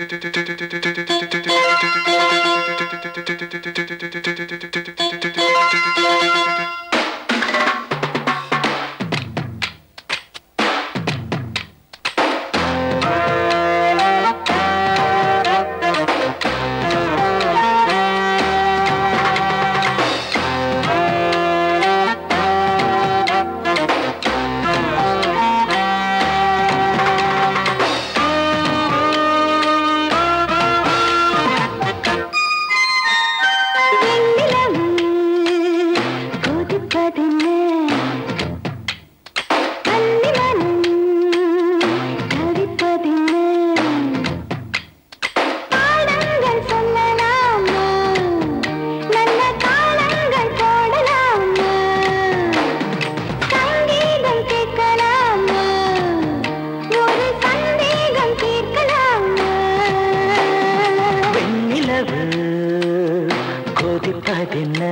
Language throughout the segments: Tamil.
வெண்ணிலவு கொதிப்பதென்ன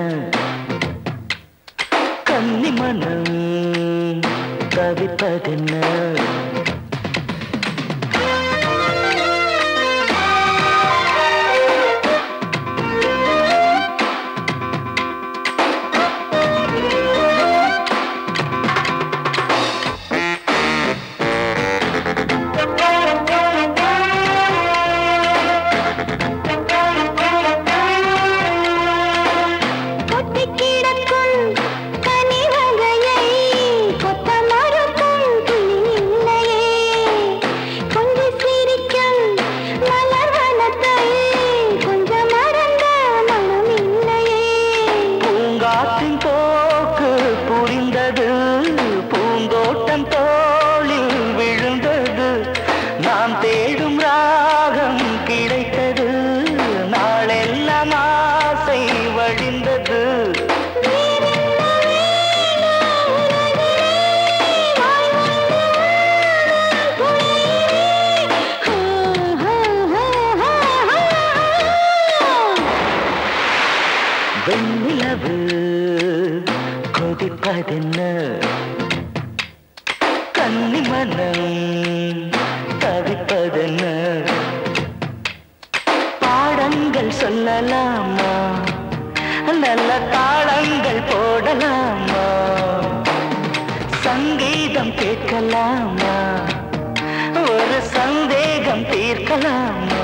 கன்னி மனம் தவிப்பதென்ன பூங்காற்றின் போக்கு புரிந்தது பூந்தோட்டம் தோளில் விழுந்தது நாம் தேடும் ராகம் கிடைத்தது நாளெல்லாம் ஆசை வழிந்தது வெண்ணிலவு கொதிப்பதென்ன கன்னி மனம் தவிப்பதென்ன பாடங்கள் சொல்லலாமா நல்ல தாளங்கள் போடலாமா சங்கீதம் கேட்கலாமா ஒரு சந்தேகம் தீர்க்கலாமா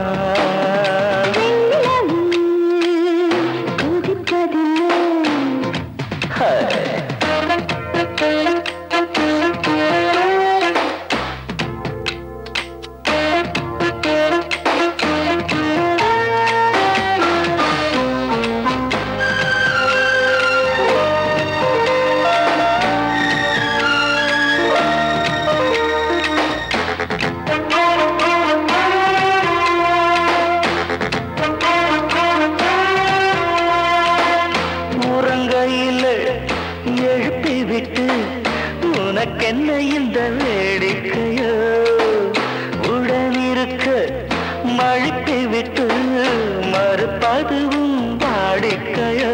உறங்கையில் எழுப்பி விட்டு உனக்கென்ன இந்த வேடிக்கையோ உடனிருக்க மழிப்பி விட்டு மறுப்பதுவும் வாடிக்கையோ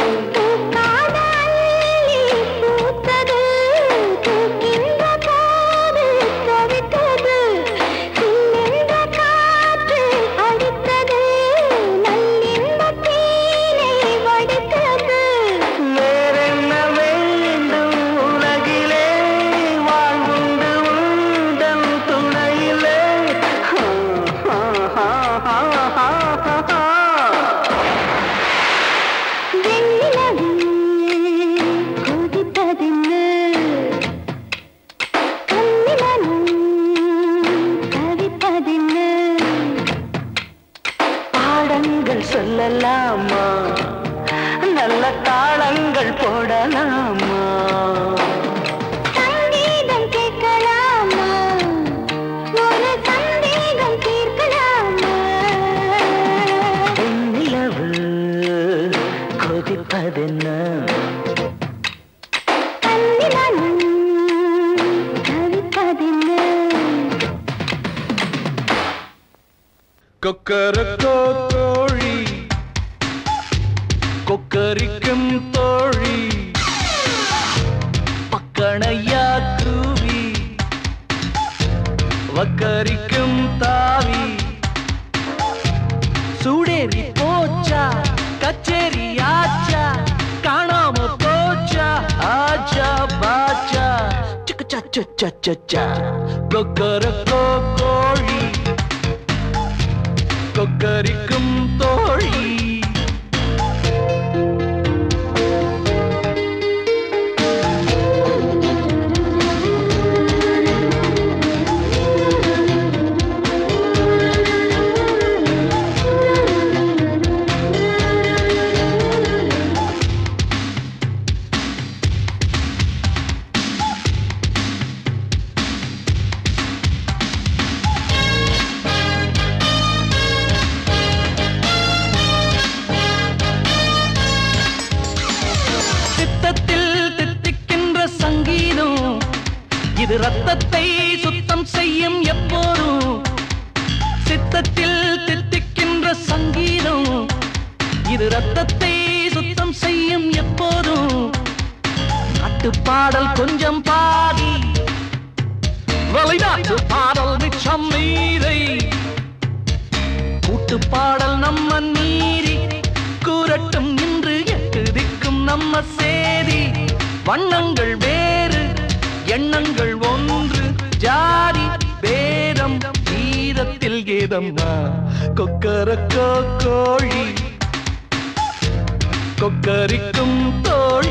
வேறென்ன வேண்டும் உலகிலே வாழ்வுண்டு உந்தன் துணையிலே பாடங்கள் சொல்லலாமா நல்ல தாளங்கள் போடலாமா சங்கீதம் கேட்கலாமா ஒரு சந்தேகம் தீர்க்கலாமா வெண்ணிலவு கொதிப்பதென்ன கண்ணிலனும் தவிப்பதென்ன கொக்கரக்கோ தோழி கொக்கரிக்கும் தோழி பக்கணையா கூவி வக்கரிக்கும் தாவி கச்சேரி ஆச்சா காணாம போச்சா ஆச்சா பாச்சா சிக்கு சச்சா சச்சா கொக்கரக்கோ கோழி கொக்கரிக்கும் தோழி சித்தத்தில் தித்திக்கின்ற சங்கீதம் இது ரத்தத்தை சுத்தம் செய்யும் எப்போதும் சித்தத்தில் தித்திக்கின்ற சங்கீதம் இது ரத்தத்தை சுத்தம் செய்யும் எப்போதும் நாட்டு பாடல் கொஞ்சம் பாடி வெளிநாட்டு பாடல் மிச்சம் மீதை கூட்டு பாடல் நம்ம மீறி கூறட்டும் இன்று எட்டு திக்கும் நம்ம சேதி வண்ணங்கள் வேறு எண்ணங்கள் ஒன்று ஜாதி பேதம் கீதத்தில் கீதம்மா கொக்கரக்கோ கோழி கொக்கரிக்கும் தோழி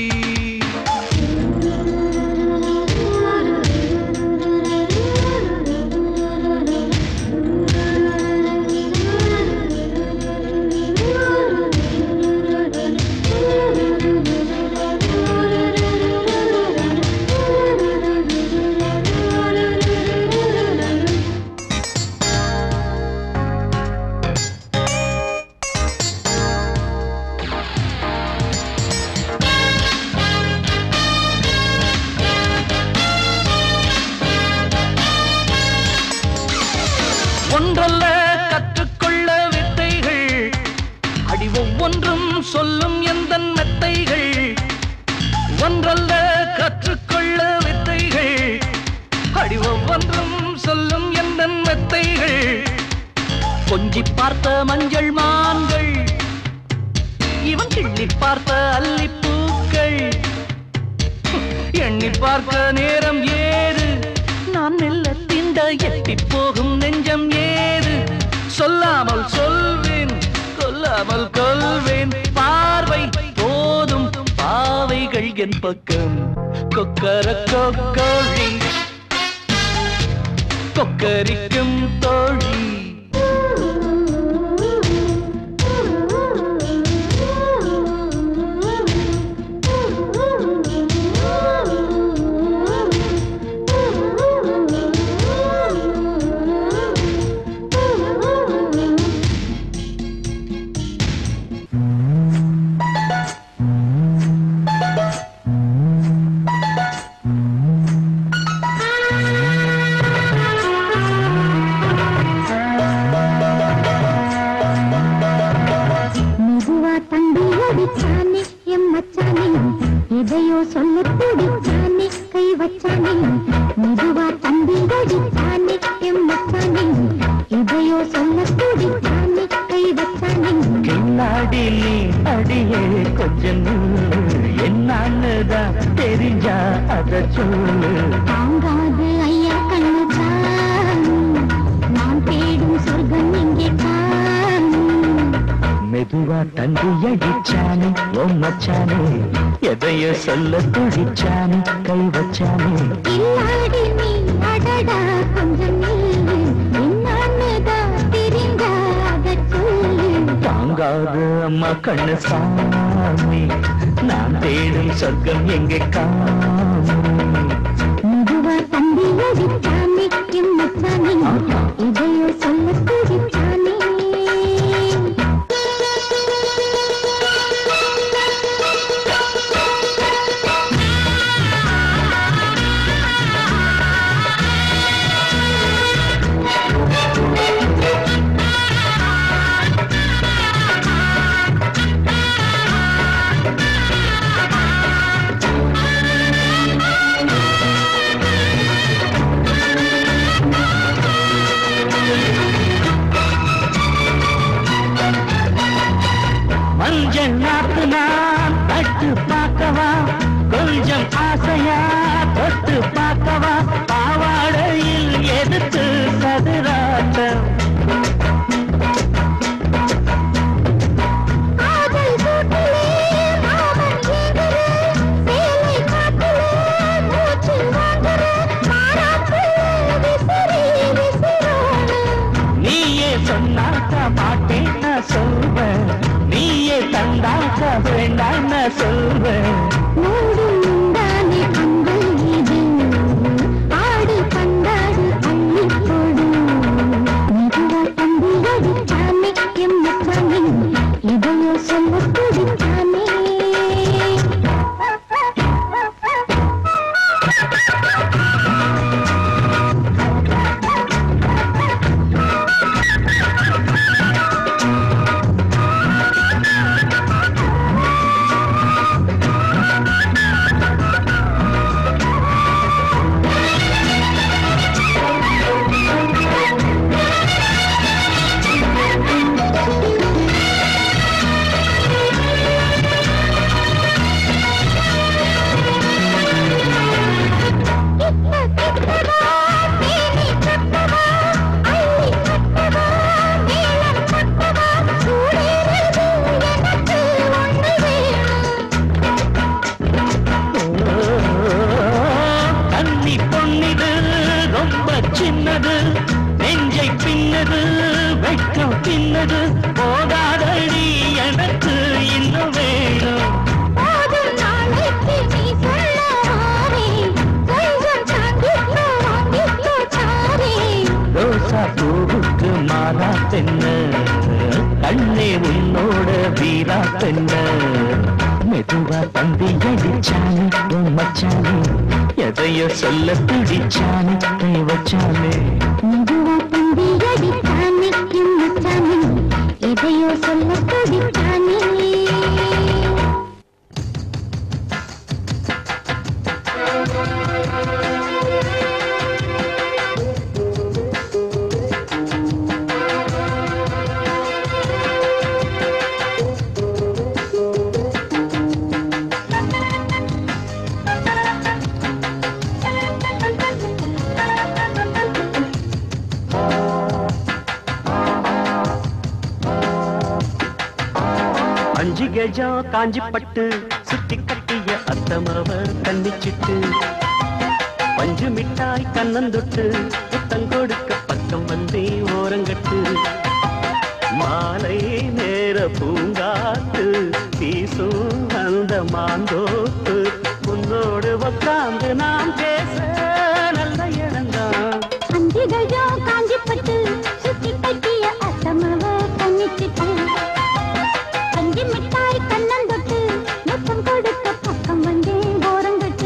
ஒன்றல்ல கற்றுக்கொள்ள வித்தைகள் அடி ஒவ்வொன்றும் சொல்லும் எந்த மெத்தைகள் ஒன்றல்ல கற்றுக்கொள்ள வித்தைகள் அடி ஒவ்வொன்றும் சொல்லும் எந்த மெத்தைகள் கொஞ்சி பார்த்த மஞ்சள் மான்கள் இவன் கிள்ளி பார்த்த அல்லிப்பூக்கள் எண்ணி பார்க்க நேரம் ஏது நான் மெல்ல திண்ட எட்டி போகும் நெஞ்சம் ஏது சொல்லாமல் சொல்வேன் கொல்லாமல் கொல்வேன் பார்வை போதும் பாவைகள் என் பக்கம் கொக்கர கொக்கோழி கொக்கரிக்கும் தோழி மெதுவா தம்பி அடிச்சானே எம் மச்சானே எதையோ சொல்ல துடிச்சானே கை வச்சானே மெதுவா தம்பி அடிச்சானே எம் மச்சானே எதையோ சொல்ல துடிச்சானே கை வச்சானே கில்லாடி நீ அடியே கொஞ்சம் என்னான்னுதான் தெரிஞ்சா அத சொல்லு தாங்காது ஐயா கண்ணுதான் நான் தேடும் சொர்க்கம் இங்கே தான் மெதுவா தந்தி அடிச்சானே ஓ மச்சானே எதையோ சொல்ல துடிச்சானே கை வச்சானே இல்லாடி நீ அடடா கொஞ்சம் நில்லு என்னான்னுதான் தெரிந்தா அதச் சொல்லு தாங்காது அம்மா கண்ணு சாமி நான் தேடும் சொர்க்கம் எங்கே காமி மெதுவா தம்பி அடிச்சானே எம் மச்சானே இதையோ சொல்ல துடிச்சானே சொன்னாக்க மாட்டேன் நான் சொல்வேன் நீயே தந்தாக்க வேண்டாம் நான் சொல்வேன் மூடும் முந்தானை அங்கள் இது ஆடி பந்தாடு அள்ளி போடு மெதுவா தம்பி அடிச்சாமே எம்மச்சாமி இதையோ சொல்ல துடிச்சாமே கிட்ட கிட்டவா தேனி கட்டவா அள்ளி கட்டவா மேளம் கட்டவா சூடேறுது எனக்கு ஒன்று வேணும் தண்ணி பொன்னிது ரொம்ப சின்னது நெஞ்சை பின்னது வெட்கம் பின்னது போதாதடி எனக்கு இன்னும் வேணும் போதும் நாளைக்கு நீ சொல்லவாரே கொஞ்சம் தாங்கிக்கோ வாங்கிக்கோ சாரே ரோசா பூவுக்கு மாறா தென்ன கண்ணே உன்னோட வீரா தென்ன மெதுவா தம்பி அடிச்சானே உன் மச்சானே எதையோ சொல்ல துடிச்சானே கை வச்சானே மெதுவா தம்பி அடித்தானே என் மச்சானே எதையோ சொல்ல துடித்தானே அஞ்சு கஜம் காஞ்சி பட்டு சுத்தி கட்டிய அத்தமவ கண்ணிச்சிட்டு பஞ்சு மிட்டாய் கண்ணந்தொட்டு புத்தம் கொடுக்க பக்கம் வந்தே ஓரங்கட்டு மாலை நேர பூங்காத்து வீசும் அந்த மாந்தோப்பு உன்னோடு உக்காந்து நாம் பேச நல்ல இடம்தான் அஞ்சுகையோ காஞ்சிப்பட்டு சுத்தி கட்டிய அசமவ கண்ணிச்சிட்டு பஞ்சு மிட்டாய் கண்ணந்தொட்டு முத்தம் கொடுக்க பக்கம் வந்தே ஓரங்கட்டு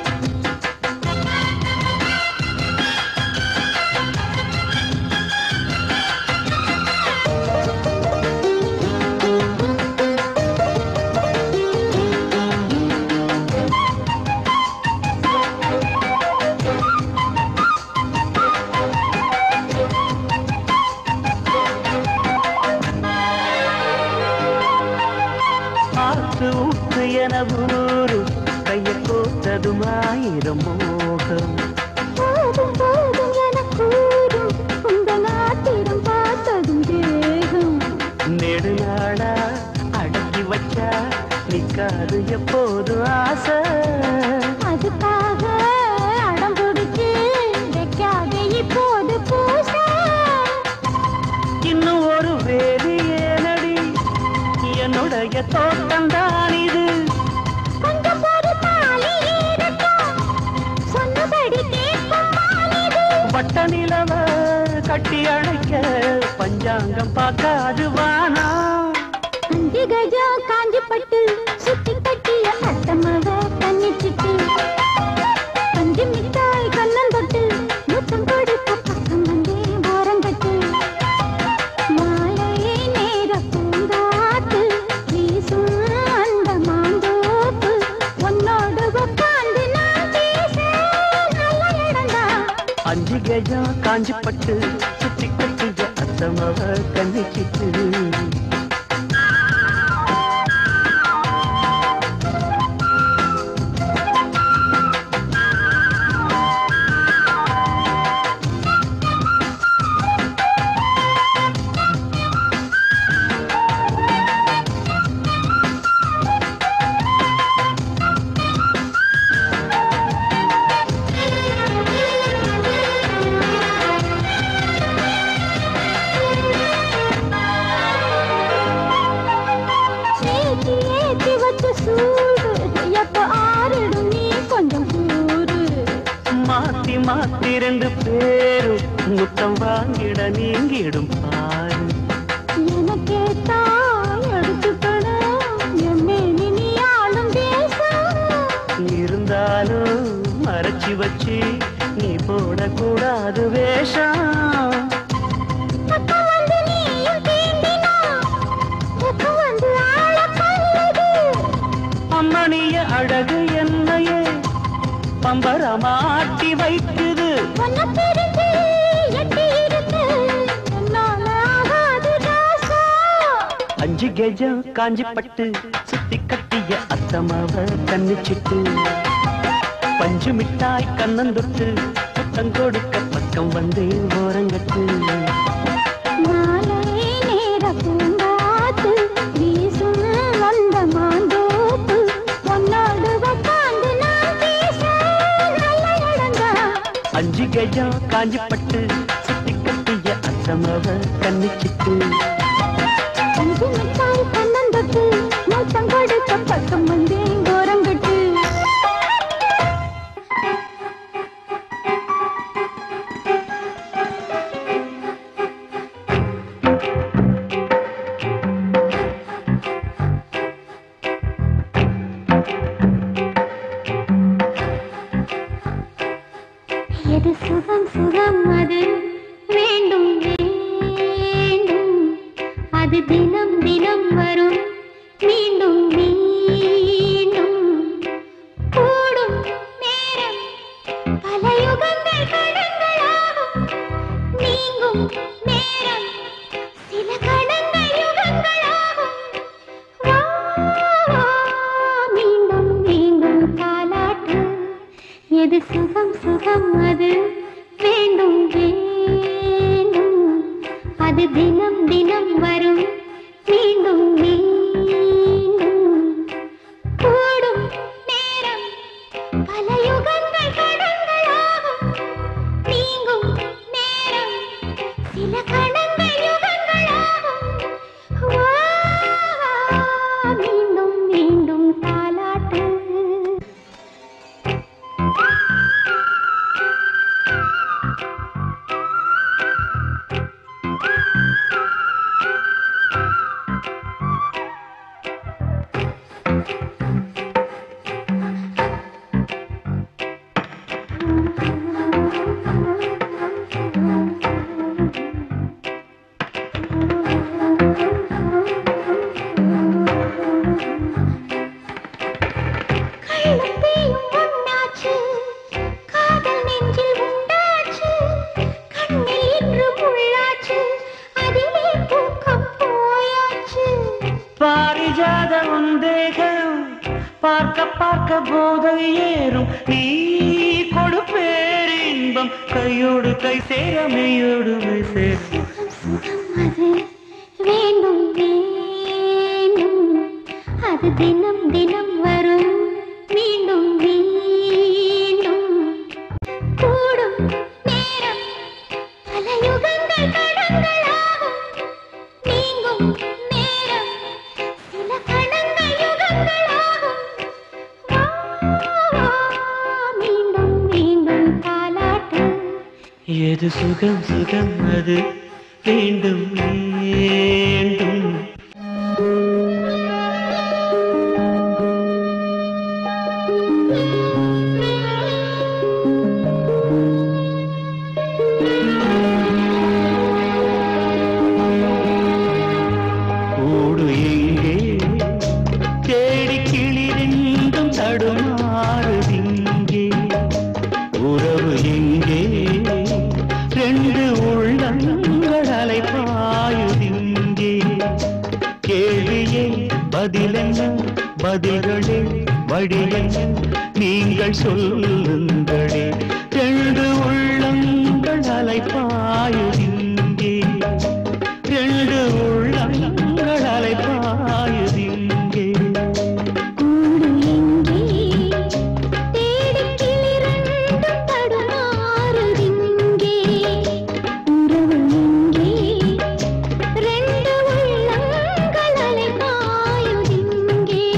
ஆத்து ஊத்து என ஊரு கைய கோத்ததும் ஆயிரம் மோகம் போதும் போதும் என கூறும் உங்க நாட்டிடம் பார்த்ததும் தேகம் நெடுநாளா அடக்கி வச்சா நிக்காது எப்போது ஆசை அதுக்காக அடம் பிடிச்சு வைக்காத இப்போது பூச இன்னும் ஒரு வேலி ஏனடி என்னுடைய தோட்டம் தான் இது கொஞ்சம் பொறுத்தாலி இருக்கும் சொன்னபடி கேட்கும் மாலிது வட்ட நிலவ கட்டி அணைக்க பஞ்சாங்கம் பார்க்காது வானா அஞ்சு கஜம் காஞ்சி பட்டு சுத்தி கட்டிய அத்தமவ கண்ணிச்சிட்டு பஞ்சு மிட்டாய் கண்ணந்தொட்டு முத்தம் கொடுக்க பக்கம் வந்தே ஓரங்கட்டு மாலை நேர பூங்காத்து வீசும் அந்த மாந்தோப்பு உன்னோடு உட்கார்ந்து நான் பேச நல்ல இடம்தான் அஞ்சு கஜம் காஞ்சி பட்டு சுத்தி கட்டிய அத்தமவ கண்ணிச்சிட்டு ஆ இரண்டு பேரும் முத்தம் வாங்கிட நீங்கிடும் பாரு எனக்கே தான் எடுத்துக்கணும் எம்மேனி நீ ஆளும் தேசம் இருந்தாலும் மறைச்சு வச்சு நீ போடக்கூடாது வேஷம் பக்கம் வந்து நீயும் தீண்டினா பக்கம் வந்து ஆளக் கொல்லுது அம்மணிய அழகு என்னையே பம்பரமாட்டி வைக்குது உன்னை பிரிஞ்சு எட்டி இருக்கு என்னால ஆகாது ராசா அஞ்சு கெஜம் காஞ்சி பட்டு சுத்தி கட்டிய அத்தமாவ கண்ணிச்சிட்டு பஞ்சு மிட்டாய் கண்ணந்தொட்டு புத்தம் கொடுக்க பக்கம் வந்து ஓரங்கட்டு மாலை நேர பூங்காத்து வீசும் வந்த மாந்தோப்பு உன்னோடு உட்கார்ந்து நான் பேச நல்ல இடம்தான் அஞ்சு கெஜம் காஞ்சி பட்டு சுத்தி கட்டிய அத்தமாவ கண்ணிச்சிட்டு அஞ்சு மிட்டாய் கண்ணந்தொட்டு மூத்தம் கொடுக்க பக்கம் வந்து ஓரங்கட்டு எது சுகம் சுகம் அது வேண்டும் வேண்டும் அது தினம் தினம் வரும் மீண்டும் மீண்டும் கூடும் நேரம் பல யுகங்கள் கடங்களாகும் நீங்கும் நேரம் சில கடங்கள் யுகங்களாகும் வா, வா, மீண்டும் மீண்டும் தாலாட்டு எது சுகம் சுகம் அது வேண்டும் வேண்டும் அது தினம் தினம் வரும் மீண்டும் மீண்டும் கூடும் நேரம் பல யுகங்கள் கடங்களாகும் நீங்கும் நேரம் சில கணங்கள் யுகங்களாகும் வா, வா, மீண்டும் மீண்டும் தாலாட்டு கள்ளத்தேயும் உண்டாச்சு காதல் நெஞ்சில் உண்டாச்சு கண்ணில் இன்று முள்ளாச்சு அதிலே தூக்கம் போயாச்சு பாரிஜாத உந்தேகம் பார்க்க பார்க்க போதை ஏறும் நீ கொடுப்பேரின்பம் கையோடு கை சேர மெய்யோடு மெய் சேரும் சுகம் அது வேண்டும் வேண்டும் அது தினம் தினம் வரும் மீண்டும் மீண்டும் கூடும் நேரம் பல யுகங்கள் கடங்களாகும் நீங்கும் நேரம் சில கணங்கள் யுகங்களாகும் வா, வா, மீண்டும் மீண்டும் தாலாட்டு எது சுகம் சுகம் அது வேண்டும் வேண்டும் கூடு எங்கே தேடி கிளிரெண்டும் தடுமாறுதிங்கே உறவு எங்கே ரெண்டு உள்ளங்கள் அலைப்பாயுதிங்கே கேள்வியே பதிலென்ன பதில்களே வழியென்ன நீங்கள் சொல்லுங்களே ரெண்டு உள்ளங்கள் அலைப்பாயுதிங்கே ரெண்டு உள்ளங்கள் அலைப்பாயுதிங்கே கூடு எங்கே தேடிக் கிளிரண்டும் தடுமாறுதிங்கே உறவு எங்கே ரெண்டு உள்ளங்கள் அலைபாயுதிங்கே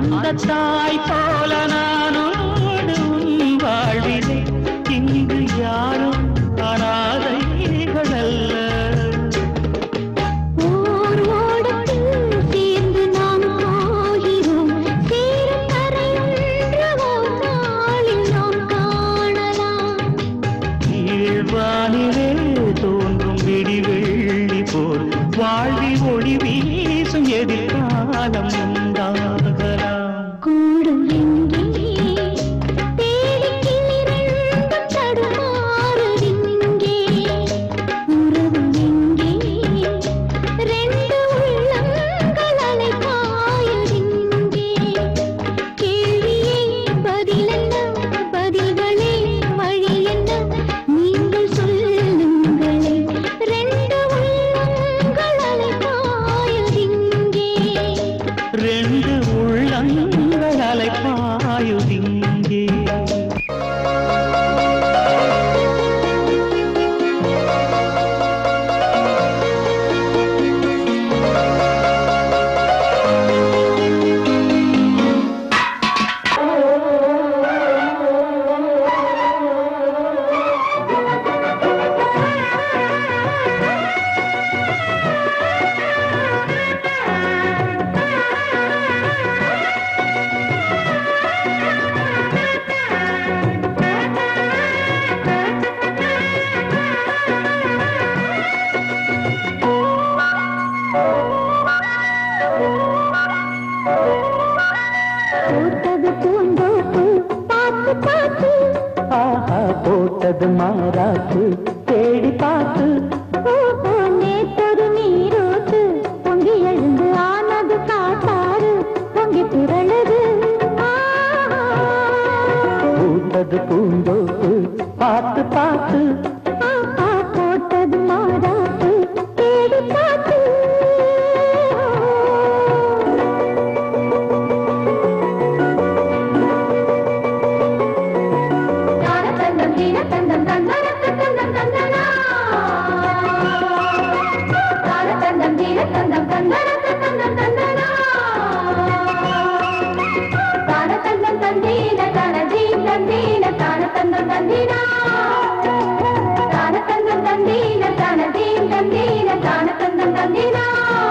அந்த தாய் போல நானோடு உன் வாழ்விலே இங்கு யாரும் அனாதைகள் அல்ல ஓர் ஓடத்தில் சேர்ந்து நாம் போகிறோம் சேரும் கரையொன்று ஓர் நாளில் நாம் காணலாம் கீழ்வானிலே தோன்றும் விடிவெள்ளி போல் வாழ்வில் ஒளி வீசும் எதிர்காலம் உண்டாகலாம் கூடும் எங்கே தேடிக் கிளிரண்டும் தடுமாறுதிங்கே உறவு எங்கே ரெண்டு உள்ளங்கள் அலைபாயுதிங்கே கேள்வியே பதிலென்ன பதில்களே வழி என்ன நீங்கள் சொல்லுங்களே ரெண்டு உள்ளங்கள் அலைபாயுதிங்கே ரெண்டு உள்ளங்கள் அலைப்பாயுதிங்கே போட்டது பூந்தோப்பு பார்த்து பார்த்து ஆஹா போட்டது மாறாத்து தேடி பார்த்து ஓஹோ நேத்தொரு நீரோட்டு பொங்கி எழுந்து ஆனது காட்டாறு பொங்கி திரளுது ஆஹா. பூத்தது பூந்தோப்பு பார்த்து பார்த்து ஆஹா, போட்டது மாறாப்பு தேடி பார்த்து தாரதந்தம் தீரதந்தம் தந்தரத்தந்தம் தந்தனா தாரதந்தம் தீரதந்தம் தந்தரத்தந்தம் தந்தனா தாரதந்தம் தந்தீன தனதீன தந்தீன தாரதந்தம் தந்தீனா தாரதந்தம் தந்தீன தனதீன தந்தீன தாரதந்தம் தந்தீனா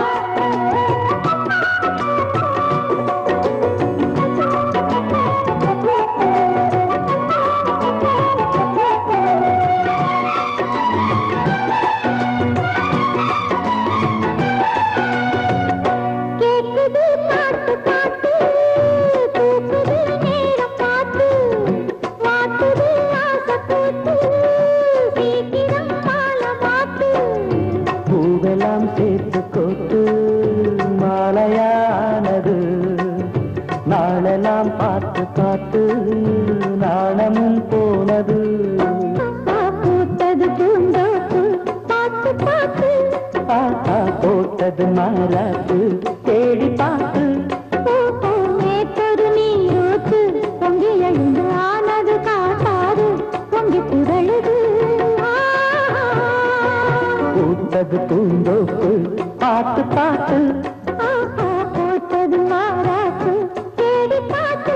கேக்குது பாட்டு பாட்டு கூக்குது நேரம் பார்த்து மாத்துது ஆசை கூத்து சீக்கிரம் மாலை மாத்து பூவெல்லாம் சேர்த்து கோத்து மாலையானது நாளெல்லாம் பார்த்து பார்த்து நாணமும் போனது பூத்தது பூந்தோப்பு பார்த்து பார்த்து ஆஹா போட்டது மாறாத்து தேடி பார்த்து ஓஹோ நேத்தொரு நீரோத்து பொங்கி எழுந்து ஆனது காட்டாது பொங்கி புரளுது ஆஹா. பூத்தது பூந்தோப்பு பார்த்து பார்த்து ஆஹா, போட்டது மாறாத்து தேடி பார்த்து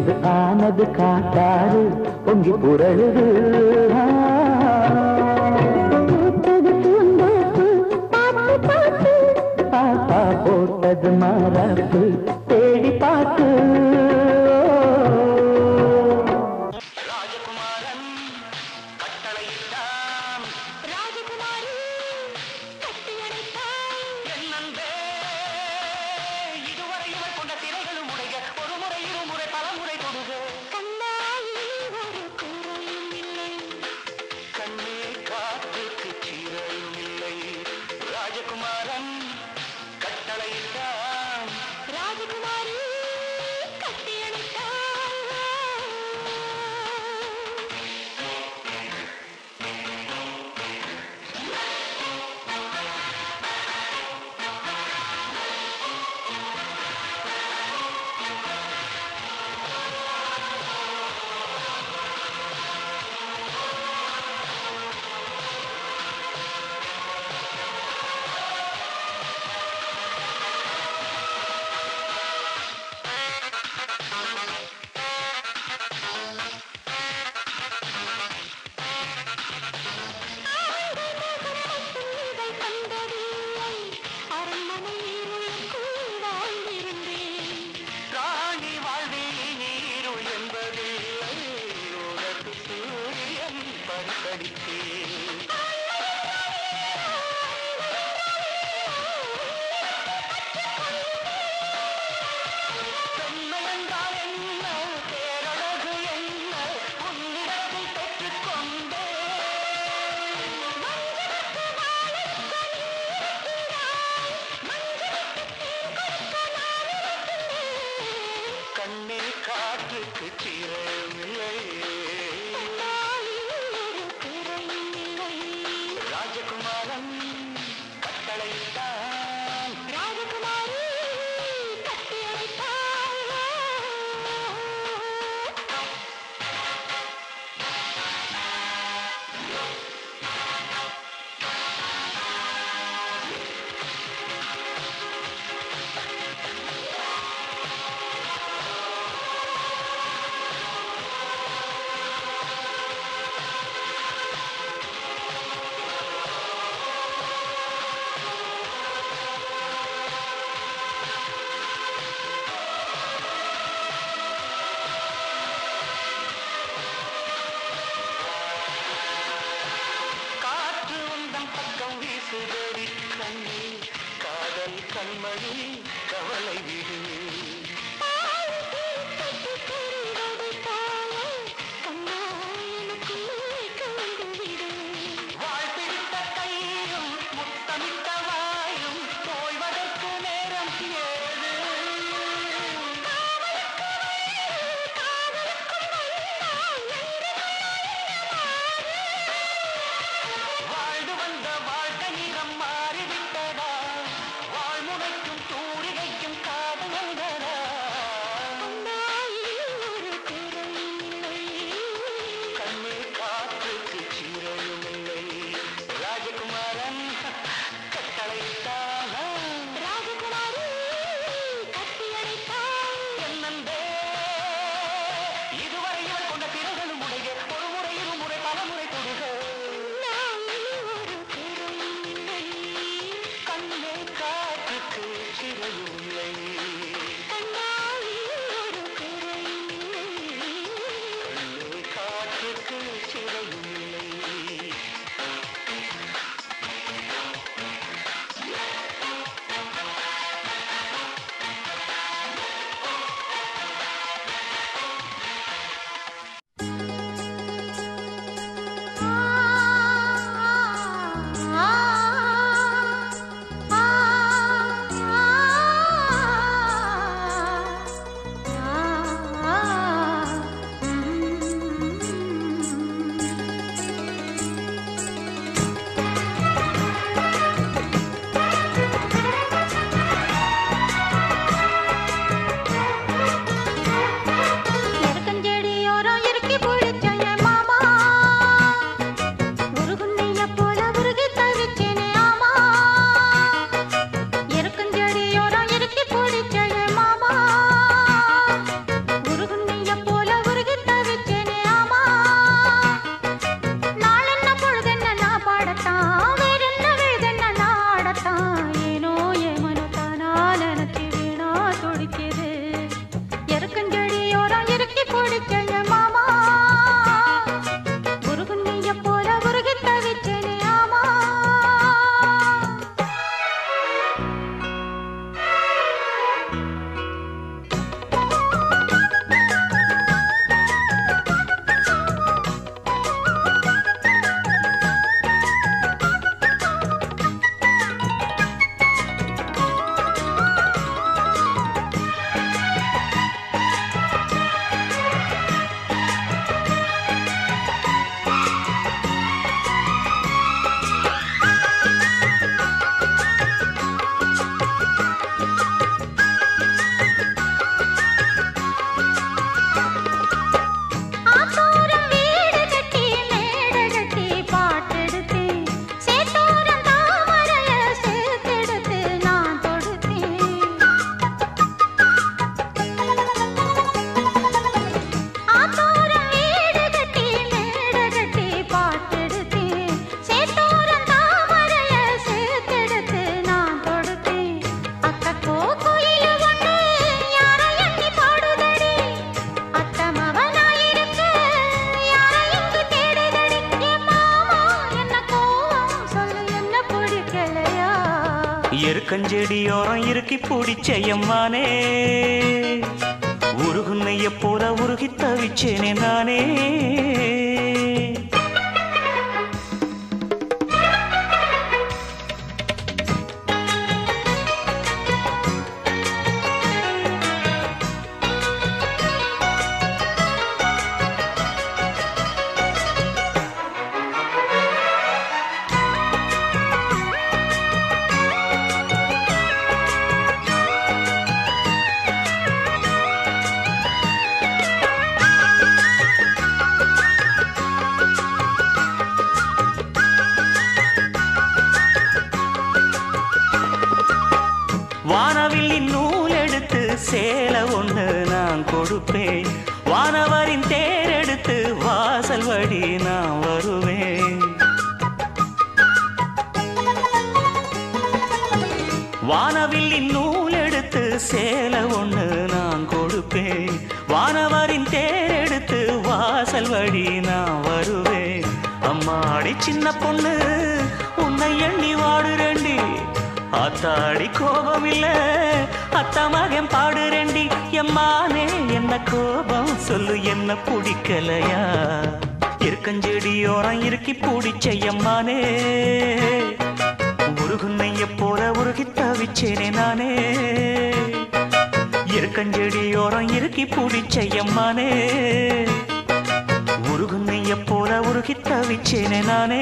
இருந்து ஆனது காட்டாறு பொங்கி புரழுது ஆ. பூத்தது பூந்தோப்பு பார்த்து பார்த்து பாப்பா போட்டது மரப்பு தேடி பார்த்து ராஜகுமாரன் கட்டளையிட்டான் ராஜகுமாரி கட்டியணைத்தாய் என் அன்பே இதுவரை இவர் கொண்ட திரைகளும் உடைய ஒரு முறை இருமுறை பல முறை தொடுக கண்ணாயில் ஒரு குறையும் இல்லை கண்ணே காற்றுக்கு சீரையும் இல்லை ராஜகுமாரன் கட்டளையிட்டான் ராஜகுமாரி கட்டியணைத்தாய் இதை கண்டதில்லை அரண்மனையில் உள்ளுக்குள் வாழ்ந்திருந்தேன் ராணி வாழ்வில் நீருள் என்பதில்லை உனக்கு சூரியன் பரிசடித்தேன் பெண்மை என்றால் என்ன பேரழகு என்ன உன்னிடத்தில் பெற்றுக்கொண்டேன் கண்ணே காற்றுக்கு சீரமில்லை ராஜகுமாரன் கட்டளையிட்டான் ராஜகுமாரி கட்டியணைத்தாய் காற்று உந்தம் பக்கம் வீசுதடி கண்ணே காதல் கண்மணி கவலை விடு வாழ்பிடித்த கையும் முத்தமிட்ட வாயும் ஓய்வதற்கு நேரம் ஏது வாழ்ந்து வந்த வாழ்க்கை நிறம் மாறிவிட்டதா வாழ்முனைக்கும் தூரிகைக்கும் காதல் வந்ததா கண்ணே காற்றுக்கு சீரையும் இல்லை ராஜகுமாரன் கட்டளையிட்டானா ராஜகுமாரி இருக்கஞ்செடியோரம் இருக்கி பிடிச்சையம்மானே உருகுன்னைய போல உருகி தவிச்சேனே நானே வானவில்லின் நூல் எடுத்து சேலை ஒண்ணு நான் கொடுப்பேன் வானவரின் தேர் எடுத்து வாசல் வழி நான் வருவேன் வானவில்லின் நூல் எடுத்து சேலை ஒண்ணு நான் கொடுப்பேன் வானவரின் தேர் எடுத்து வாசல் வழி நான் வருவேன் அம்மாடி சின்ன பொண்ணு உன்னை எண்ணி வாடுறேண்டி ஆத்தாடி கோபம் இல்ல அத்தா மகன் பாடுறேண்டி எம்மானே என்ன கோபம் சொல்லு என்ன பிடிக்கலையா இருக்கஞ்செடியோரம் இருக்கி பிடிச்ச எம்மானே உருகுன்னைய போல உருகி தவிச்சேனே நானே இருக்கஞ்செடியோரம் இருக்கி பிடிச்ச எம்மானே உருகுன்னைய போல உருகி தவிச்சேனே நானே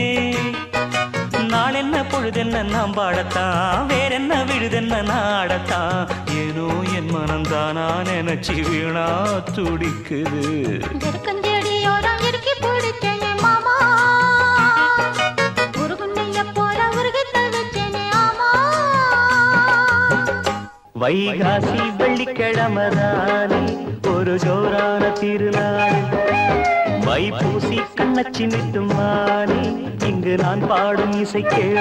நாளென்ன பொழுதென்ன நாம் பாடத்தான் வேறென்ன விழுதென்ன நாடத்தான் ஏனோ என் மனம்தானா நினைச்சு வீணா துடிக்குது நெருக்கஞ்செடியோரம் இறுக்கி பிடிச்சேனே மாமா. உருகுண்ணைய போல உருகி தவிச்சேனே ஆமா. வைகாசி வெள்ளிக்கிழமதானே ஒரு ஜோரான திருநாள் வைப்பூசி கண்ணச்சி மிட்டுமானே இங்கு நான் பாடும் இசை கேளு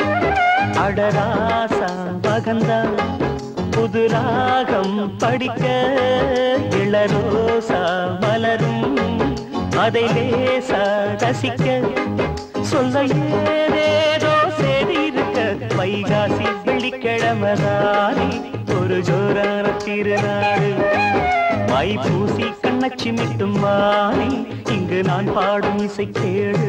அடராசா பகந்தா புது ராகம் படிக்க இளரோசா மலரும் அதை லேசா ரசிக்க சொல்ல ஏதேதோ சேதி இருக்க வைகாசி வெள்ளிக்கிழமதானே ஒரு ஜோரான திருநாடு மைப்பூசி கண்ணச்சி மிட்டும் மாறி இங்கு நான் பாடும் இசை கேடு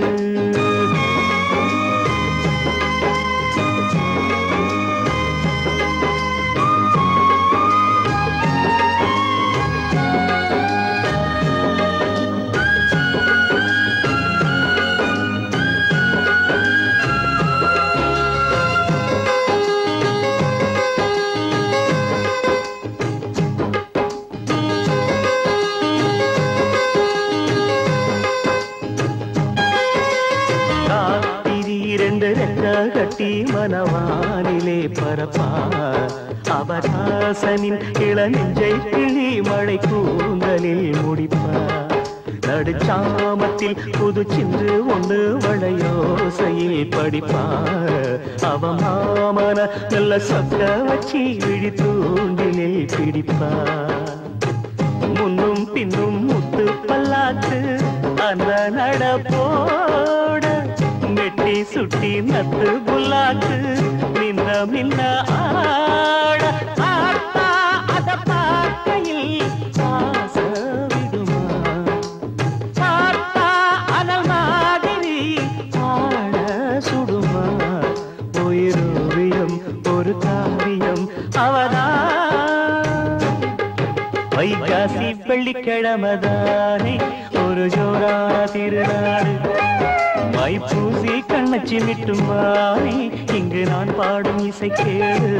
காத்திரி இரண்டு ரெக்க கட்டி மனவானிலே பரப்பா அவதாசனின் இளநெஞ்சை கிளி மழை கூந்தலில் முடிப்பா நடுச்சாமத்தில் புது சின்று ஒன்று வளையோசையில் படிப்பா அவ மாமன நல்ல சொக்க வச்சி விழி தூண்டிலில் பிடிப்பா முன்னும் பின்னும் முத்து பல்லாக்கு அந்த நடப்போட வெட்டி சுட்டி நத்து புல்லாக்கு மின்ன மின்ன ஆட ஆத்தா அத பார்க்கையில் ஆச விடுமா பார்த்தா அனல் மாதிரி ஆட சுடுமா உயிரோவியம் ஒரு காவியம் அவதான் வைகாசி வெள்ளிக்கிழமதானே ஒரு ஜோரான திருநாடு மைப்பூசி கண்ணச்சி மிட்டும் வாணி இங்கு நான் பாடும் இசை கேடு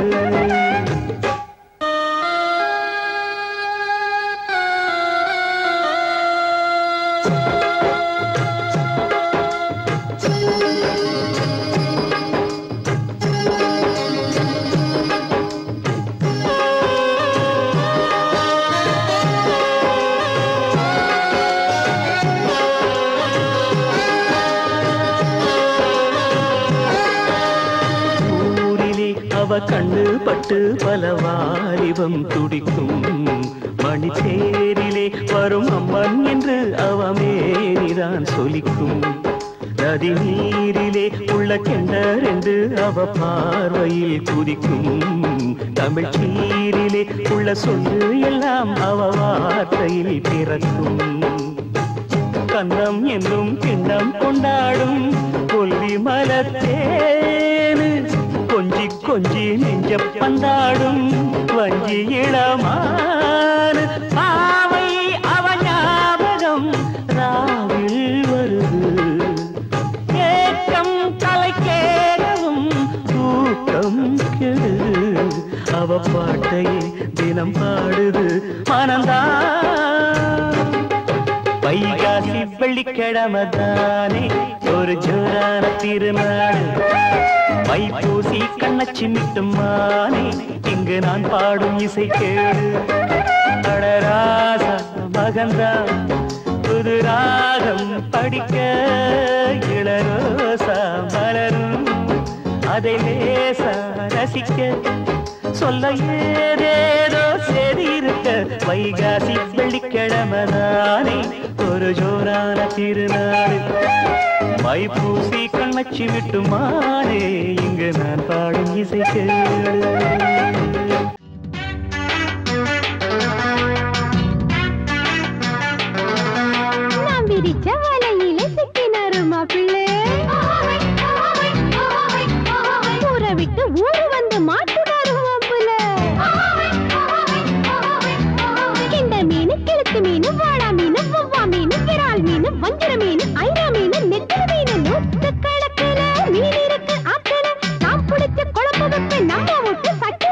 ஊரிலே அவ கண்ணு பட்டு பல வாலிபம் துடிக்கும் மணித்தேரிலே வரும் அம்மன் என்று அவ மேனிதான் சொலிக்கும் நதி நீரிலே உள்ள கெண்டரென்று அவ பார்வையில் குதிக்கும் தமிழ் சீரிலே உள்ள சொல்லு எல்லாம் அவ வார்த்தையில் பிறக்கும் கந்தம் என்னும் கிண்ணம் கொண்டாடும் கொல்லி மலத்தேனு கொஞ்சி கொஞ்சி நெஞ்ச பந்தாடும் வஞ்சி இளமானு பாவை அவ ஞாபகம் ராவில் வருது ஏக்கம் தலைக்கேறவும் தூக்கம் கெடுது அவ பாட்டையே தினம் பாடுது மனந்தான் வைகாசி வெள்ளிக்கிழமை தானே ஒரு ஜோரான திருநாள் வைப்பூசி கண்ண சிமிட்டும் மானே இங்கு நான் பாடும் இசை கேடு அடராசா மகந்தா புது ராகம் படிக்க இளரோசா மலரும் அதை லேசா ரசிக்க சொல்ல ஏதேதோ சரி இருக்க வைகாசி வெள்ளிக்கிழமை நானே ஒரு ஜோரான திருநாள் மைப்பூசி கண்ணச்சி விட்டு மாறே இங்கு நான் பாடும் இசை கேளு நான் விரிச்ச வலையில சிக்கினாரு மாப்பிள்ளை ஊரை விட்டு ஊரு வந்து மாட்டுனாரு மாப்பிள்ள கிண்ட மீன் கிழத்து மீன் வாழா மீன் வவ்வா மீன் விரால் மீன் வஞ்சர மீன் ஐரா மீன் நெத்திர மீன் நூத்து கணக்குல மீன் இருக்கு ஆத்துல நாம் பிடிச்ச குழம்பு வைப்ப நம்ம விட்டு சட்டி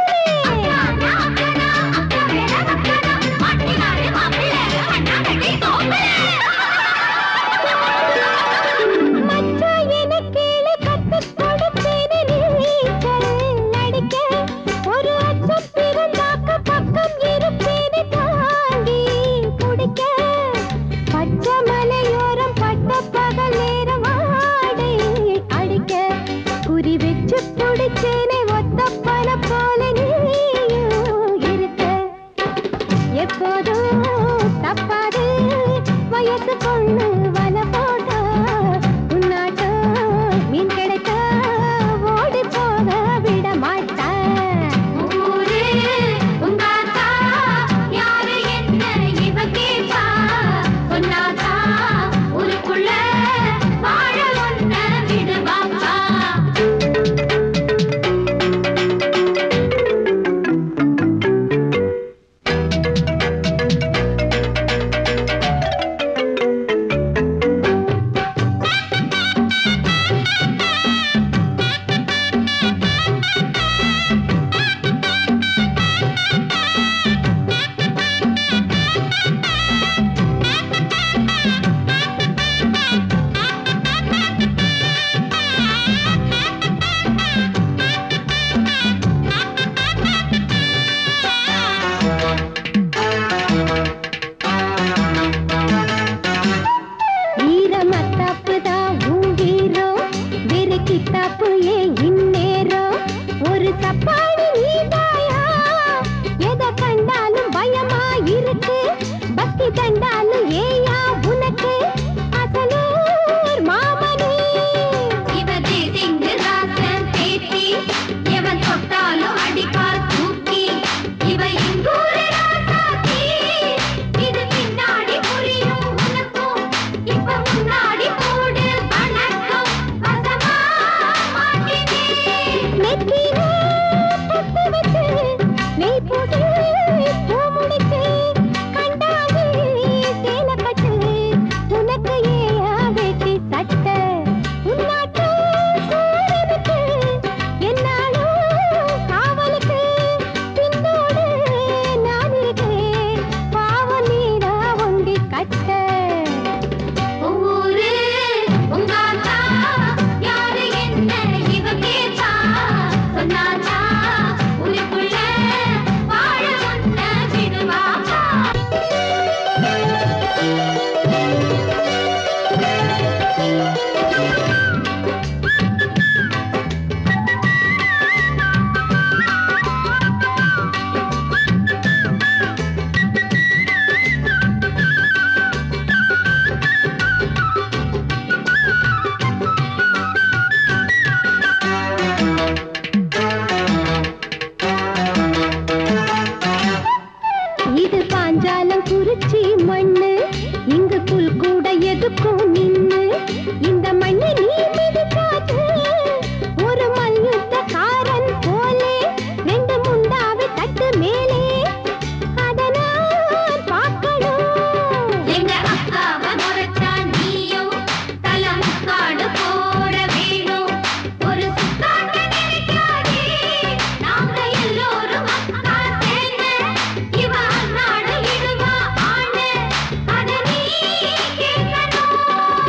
குறிச்சி மண்ணு இங்கு புல் கூட எதுக்கும் நின்னு இந்த மண்ணை நீ மிதிக்காது ஒரு மல்யுத்தக்காரன் போலே ரெண்டு முண்டாவை தட்டு மேலே அத நான் பார்க்கணும் எங்க அக்காவை முறைச்சா நீயும் தலமுக்காடு போட வேணும் ஒரு சுத்தாட்ட நினைக்காதே நாங்க எல்லோரும் அக்கா சேர்ந்து இவ அன்னாடு இடுவா ஆண்டு அத நீ கேட்கணும்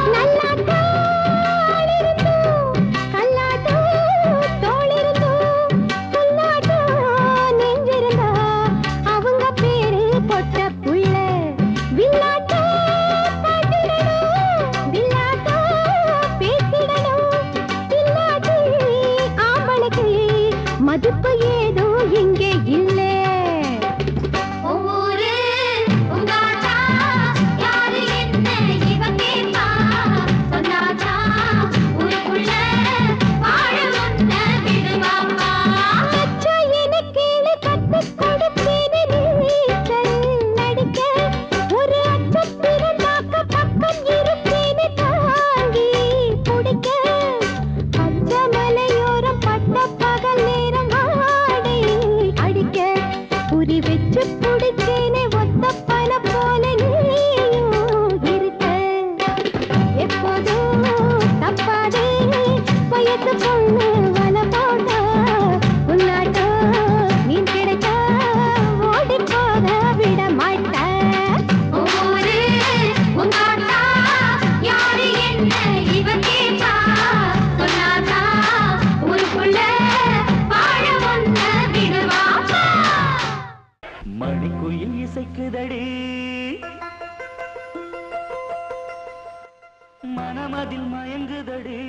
நல்லாட்டம் கல்லாட்டம் தோளிருந்தும் புல்லாட்டம் நெஞ்சிருந்தா அவங்க பேரு பொட்ட புள்ள வில்லாட்டம் பாட்டிடணும் வில்லாட்டம் பேசிடணும் இல்லாட்டி ஆம்பளுக்கு மதிப்பு ஏதோ இங்கே இல்லை ஒவ்வொரு உங்காட்டா யாரு என்ன இவ கேட்பா சொன்னாச்சா ஊருக்குள்ள வாழ வந்த விடுவாப்பா அச்சா எனக்கேளு கத்துக் கொடுப்பேனே நீச்சல் நடிக்க. ஒரு அச்சம் பிறந்தாக்க பக்கம் இருப்பேனே தாங்கி பிடிக்க. பச்சை மலையோரம் பட்ட பகல் நேரம் வாடை அடிக்க. குறி வச்சு பிடிச்சேனே ஒத்த பனை போல நீயும் இருக்க எப்போதும் தப்பாதே வயசு பொண்ணு வலை போட்டா உன்னாட்டம் மீன் கிடைச்சா ஓடி போக விட மாட்டேன் ஒவ்வொரு உங்காட்டா யாரு என்ன இவ கேட்பா சொன்னாச்சா ஊருக்குள்ள வாழ வந்த விடுவாப்பா மணிக்குயில் இசைக்குதடி மனமதில் மயங்குதடி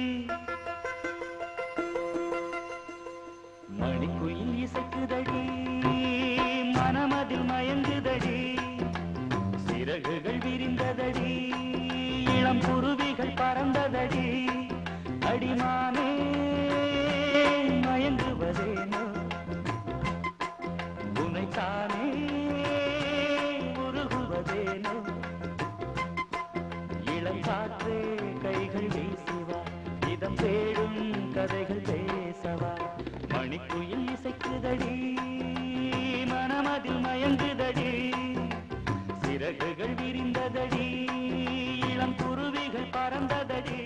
மணிக்குயில் இசைக்குதடி மனமதில் மயங்குதடி சிறகுகள் விரிந்ததடி இளம் குருவிகள் பறந்ததடி அடிமானே மயங்குவதேனோ உனைத்தானே உருகுவதேனோ இளங்காற்றே கைகள் வீசுவா இதம் தேடும் கதைகள் பேசவா மணிக்குயில் இசைக்குதடி மனமதில் மயங்குதடி சிறகுகள் விரிந்ததடி இளம் குருவிகள் பறந்ததடி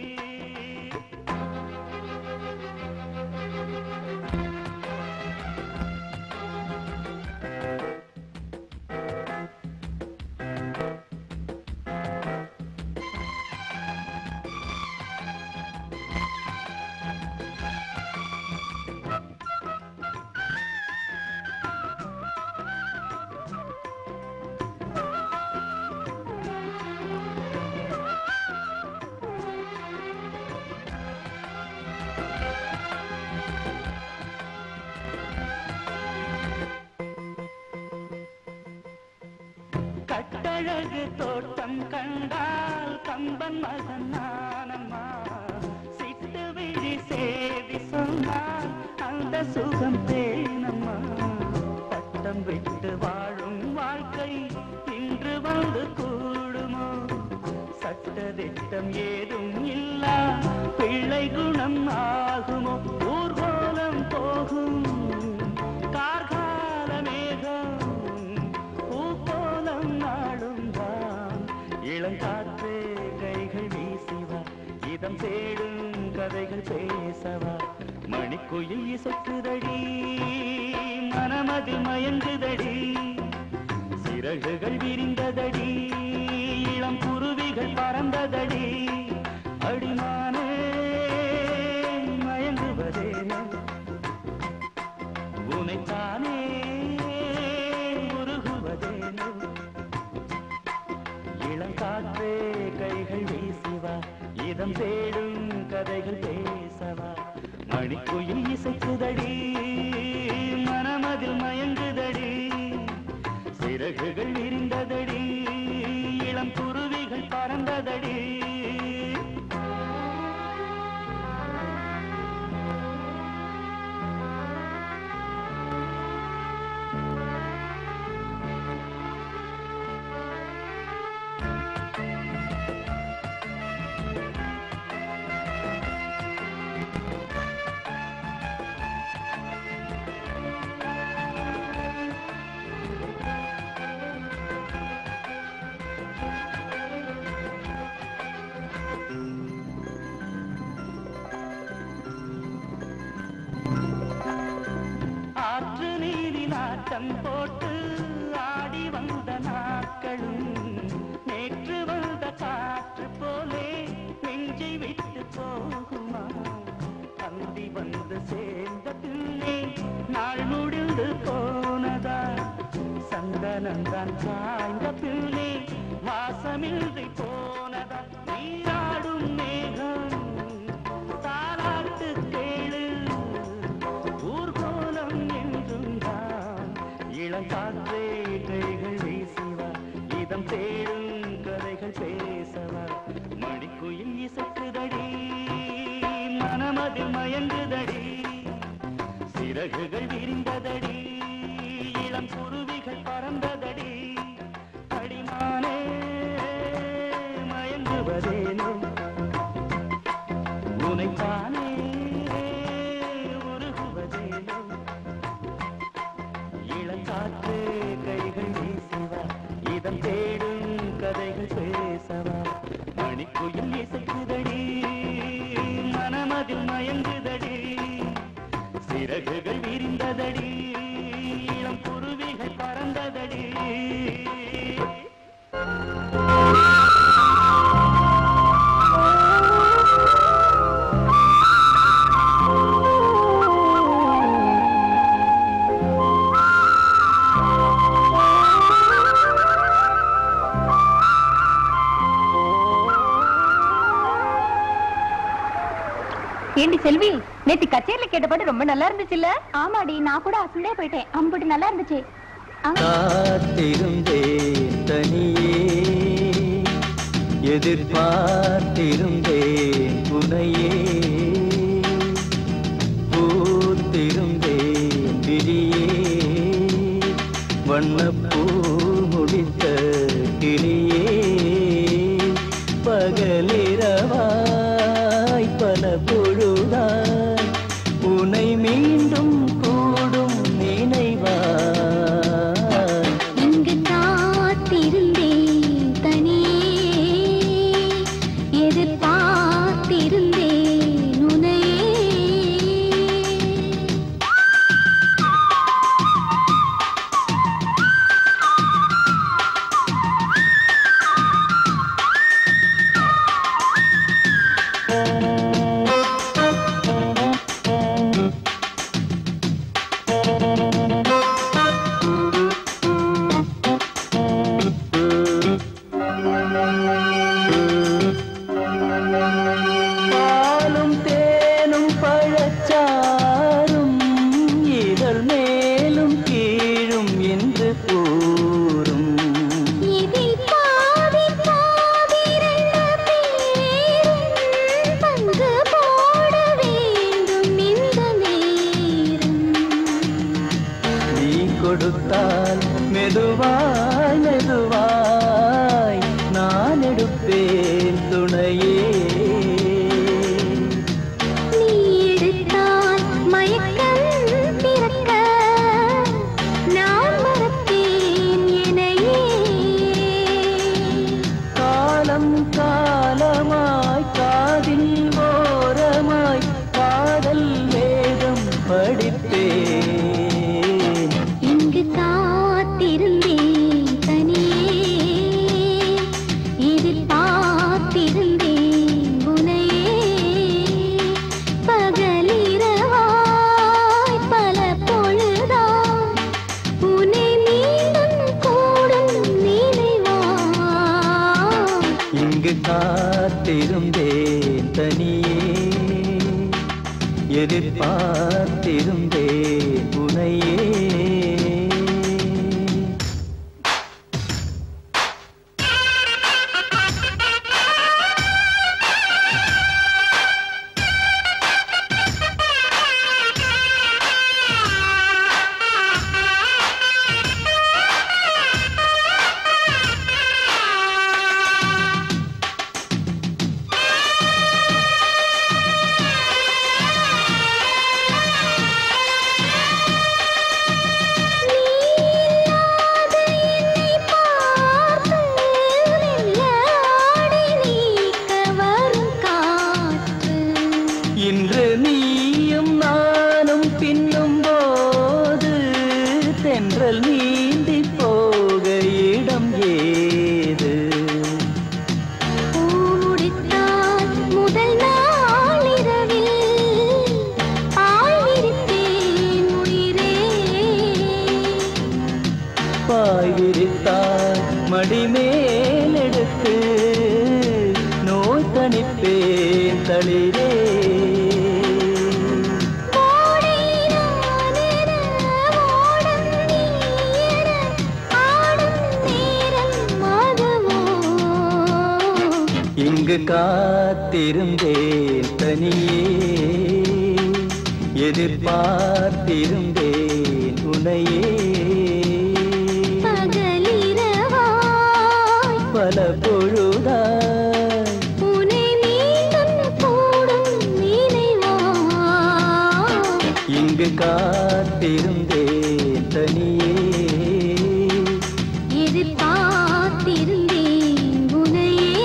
கட்டழகு தோட்டம் கண்டால் கம்பன் மகன் நானம்மா சிட்டு விழி சேதி சொன்னால் அந்த சுகம் தேனம்மா பட்டம் விட்டு வாழும் வாழ்க்கை இன்று வந்து கூடுமோ சட்டதிட்டம் ஏதும் இல்லா பிள்ளை குணம் ஆகுமோ ஊர்வலம் போகும் கார்கால மேகம் பூக்கோலம் நாளும் தான் இளங்காற்றே கைகள் வீசிவா இதம் தேடும் கதைகள் பேசவா மணிக்குயில் இசைக்குதடி மனமதில் மயங்குதடி சிறகுகள் விரிந்ததடி இளம் குருவிகள் பறந்ததடி அடிமானே மயங்குவதேனோ உனைத்தானே உருகுவதேனோ இளங்காற்றே கைகள் வீசுவா இதம் தேடும் கதைகள் பேசவா மணிக்குயில் இசைக்குதடி மனமதில் மயங்குதடி சிறகுகள் விரிந்ததடி இளம் குருவிகள் பறந்ததடி ஆட்டம் போட்டு ஆடி வந்த நாட்களும் நேற்று வந்த காற்று போலே நெஞ்சை விட்டு போகுமா அந்தி வந்து சேர்ந்த பின்னே நாள் முடிந்து போனதா சந்தனந்தான் சாய்ந்த பின்னே வாசமின்றி போனதா நீராடும் மேகம் தாலாட்டு கேளு ஊர்கோலம் என்றும் தான் இளங்காற்றே கைகள் வீசுவா இதம் தேடும் கதைகள் பேசவா மணிக்குயில் இசைக்குதடி மனமதில் மயங்குதடி சிறகுகள் விரிந்ததடி இளம் குருவிகள் பறந்ததடி அடிமானே மயங்குவதேனோ உனைத்தானே உருகுவதேனோ இளங்காற்று கைகள் வீசுவா இதம் தேடும் கதைகள் பேசவா மணிக்குயில் இசைக்குதடி மனமதில் மயங்குதடி சிறகுகள் விரிந்ததடி இளம் குருவிகள் பறந்ததடி ஏண்டி செல்வி நேத்து கச்சேரியில கேட்ட பாட்டு ரொம்ப நல்லா இருந்துச்சுல்ல ஆமாடி நான் கூட அசந்தே போயிட்டேன் அம்புட்டு நல்லா இருந்துச்சு காத்திருந்தேன் தனியே எதிர்பார்த்திருந்தேன் உனையே பூத்திருந்தேன் விரியே வண்ணப்பூ முடித்த கிளியே பகலிரவாய் பல பொழுதாய் உனை மீண்டும் கூடும் நினைவாய் இங்கு காத்திருந்தேன் தனியே எதிர்பார்த்திருந்தேன் உனையே பாலும் தேனும் பழச்சாரும் இதழ் மேலும் கீழும் என்று கூறும் இதில் பாதி பாதி ரெண்டு பேரும் பங்கு போட வேண்டும் இந்த நேரம் நீ கொடுத்தால் மெதுவாய் மெதுவாய் நான் எடுப்பேன் துணையே நீ எடுத்தால் மயக்கம் பிறக்க நான் மறப்பேன் என்னையே காலம் காலமாய் காதில் ஓரமாய் காதல் வேதம் படிப்பேன் இங்கு காத்திருந்தேன் தனியே எதிர்பார்த்திருந்தேன் உனையே பகலிரவாய் பல பொழுதாய் உன்னை மீண்டும் கூடும் நினைவாய் இங்கு காத்திருந்தேன் தனியே எதிர்பார்த்திருந்தேன் உனையே ஆ தென்றல் நீந்தி போக இடம் ஏது பூமுடித்தான் முதல் நாளிரவில் ஆழ்விருத்தேன் உயிரே பாய் விரித்தாய் மடிமேலெடுத்து நோய் தணிப்பேன் தளிரே ஓடை நானென ஓடம் நீயென ஆடும் நேரம் அதுவோ இங்கு காத்திருந்தேன் தனியே எதிர்பார்த்திருந்தேன் உனையே பகலிரவாய் பல பொழுதாய் உனை மீண்டும் கூடும் நினைவா இங்கு காத்திருந்தேன் தனியே எதிர்பார்த்திருந்தேன் உனையே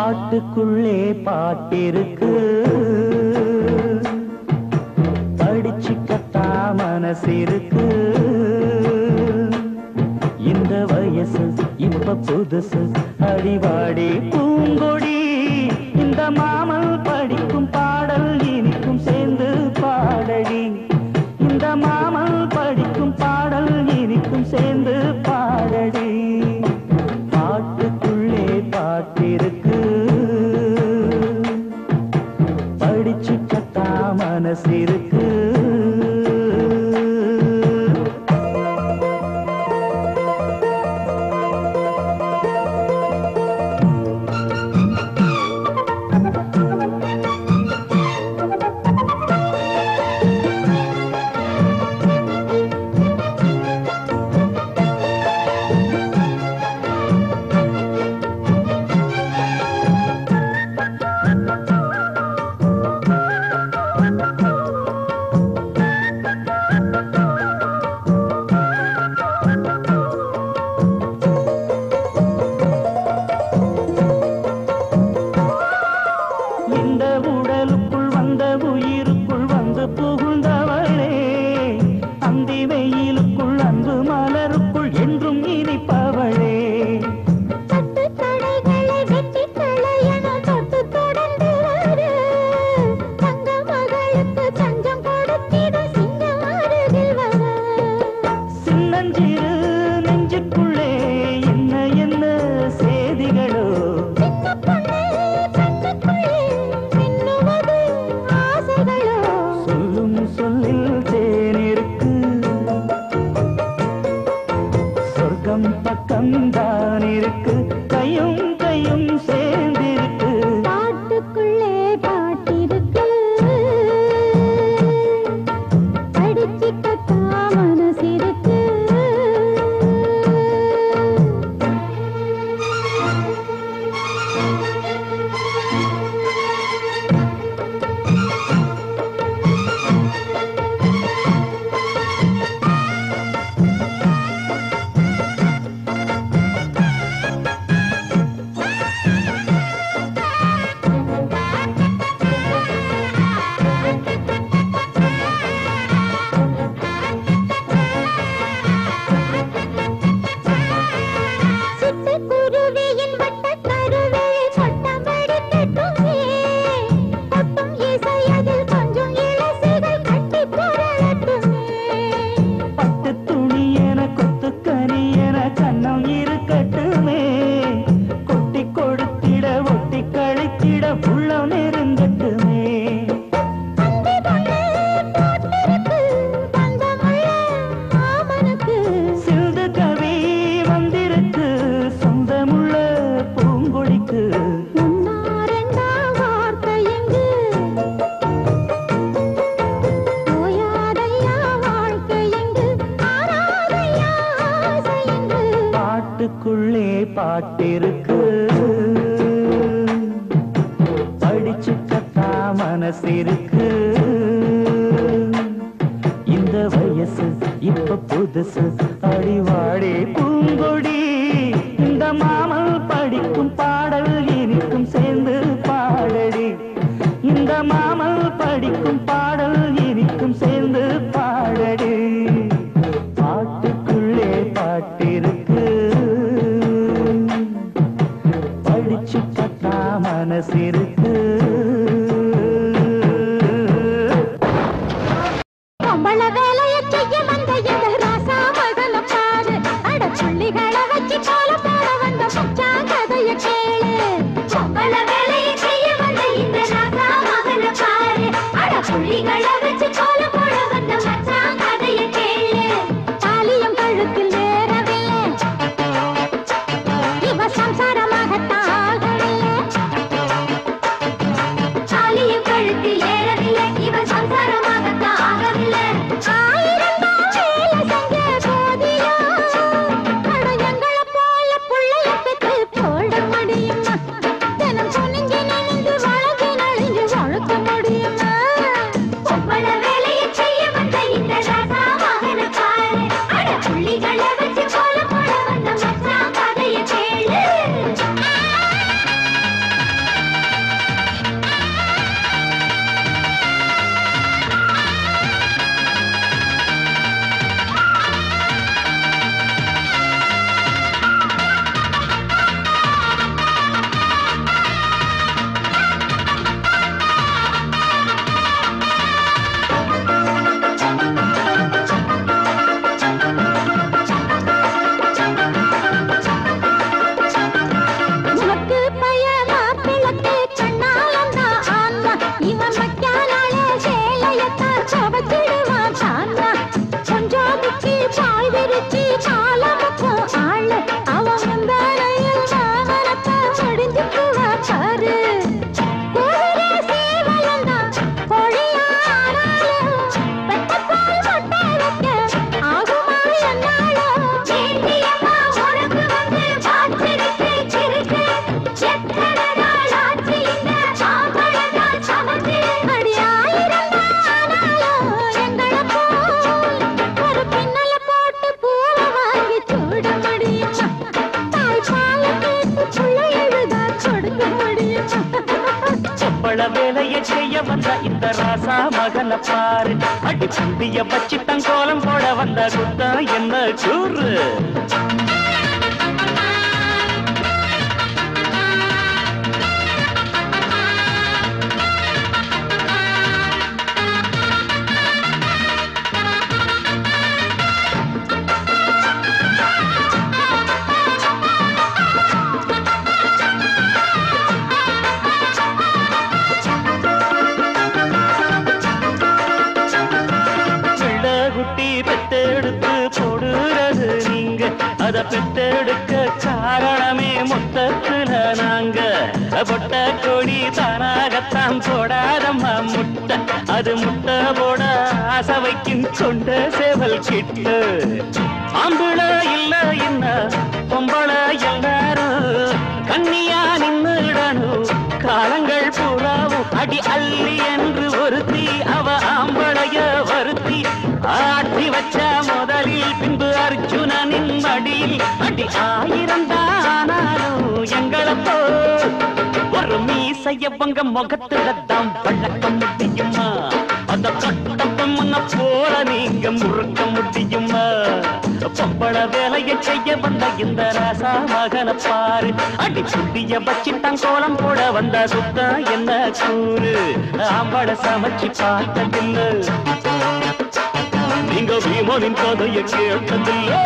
பாட்டுக்குள்ளே பாட்டிருக்கு படிச்சுக்கத்தா மனசிருக்கு இந்த வயசு இப்ப புதுசு அடிவாடி பூங்கொடி இந்த மாமல் படிக்கும் பாடல் இனிக்கும் சேர்ந்து பாடடி இந்த மாமல் படிக்கும் பாடல் இனிக்கும் சேர்ந்து பாடடி பாட்டுக்குள்ளே பாட்டிருக்கு படிச்சுக்கத்தா மனசிருக்கு இந்த உடலுக்குள் வந்த உயிருக்குள் வந்து புகுந்தவளே அந்தி வெயிலுக்குள் அன்பு மலருக்குள் என்றும் இனிப்பவளே தட்டு தடைகளை வெட்டி களையணும் தொட்டு தொடர்ந்து வரு தங்க மகளுக்கு தஞ்சம் கொடுத்திடும் சிங்கம் அருகில் வர சின்னஞ்சிறு நெஞ்சுக்குள்ளே என்ன என்ன செய்திகளோ சின்ன பொண்ணு கண்ணுக்குள்ளே மின்னுவது ஆசைகளோ சொல்லும் சொல்லில் தேனிருக்கு சொர்க்கம் பக்கம் தான் இருக்கு கையும் கையும் சேர்ந்திருக்கு பாட்டுக்குள்ளே பாட்டிருக்கு படிச்சுக்கத்தா மனசிருக்கு சிட்டுக்குருவியின் வட்டக் கருவே சட்டமடி கட்டுமே. கொட்டும் இசையதில் கொஞ்சம் இளசிகள் கட்டிப் புரளட்டுமே. பட்டு துணி என கொத்து கனி என கண்ணம் இருக்கட்டுமே கொட்டி கொடுத்திட ஒட்டி கழித்திட புள்ளம் நெருங்கட்டுமே அந்தி பொண்ணு போட்டிருக்கு பந்தமுள்ள மாமனுக்கு. சிந்து கவி வந்திருக்கு சொந்தமுள்ள பூங்கொடிக்கு ஒன்னா ரெண்டா வார்த்தை எங்கு? ஓயாதையா வாழ்க்கை எங்கு? ஆறாதையா ஆசை எங்கு? பாட்டுக்குள்ளே பாட்டிருக்கு படிச்சு கத்தா மனசிருக்கு இந்த வயசு இப்ப புதுசு அடிவாடி பூங்கொடி இந்த மாமல் படிக்கும் பாடல் இனிக்கும் சேர்ந்து பாடடி இந்த மாமல் படிக்கும் பாடல் இனிக்கும் சேர்ந்து பாடடி பாட்டுக்குள்ளே பாட்டிருக்கு படிச்சு கத்தா மனசிருக்கு பொம்பள வேலைய செய்ய வந்த இந்த ராசா மகன பாரு அட புள்ளிகளை வச்சு போல போட வந்த மச்சான் கதைய கேளு பொம்பள வேலையை செய்ய வந்த இந்த ராசா மகன பாரு அட புள்ளிகளை வச்சு கோல போட வந்த மச்சான் கதைய கேளு தாலியம் கழுத்தில் வேறவில்லை இவ சம்சாரமாகத்தான் ஆகவில்லை பொம்பள வேலையை செய்ய வந்த இந்த ராசா மகன பாரு அடி புந்திய வச்சு தங்கோலம் போட வந்த குத்தா என்ன கூறு பிள்ளை குட்டி பெத்தெடுத்து போடுறது நீங்க அத பெத்தெடுக்க காரணமே மொத்தத்துல நாங்க பொட்ட கொடி தானாகத்தான் போடாதம்மா முட்டை அது முட்டை போட ஆசை வைக்கும் கொண்ட சேவல் கிட்ட ஆம்பள இல்ல என்ன பொம்பள எல்லாரும் கண்ணியா நின்னுடணும் காலங்கள் பூராவும் அடி அள்ளி என்று ஒருத்தி அவ ஆம்பளைய வருத்தி ஆட்டி வச்ச முதலில் பின்பு அர்ஜுனனின் மடியில் அடி ஆயிரம் தானாலும் எங்களை போ ஒரு மீசையவங்க முகத்துல தான் வழக்க முடியுமா அந்த கட்டப்பம் முன்ன போல நீங்க முறுக்க முடியுமா பொம்பள வேலையை செய்ய வந்த இந்த ராசா மகன பாரு அடி புள்ளிய வச்சிட்டான் கோலம் போட வந்த சுத்தா என்ன கூறு ஆம்பள சமைச்சு பார்த்ததில்லை நீங்க பீமனின் கதையை கேட்டதில்லை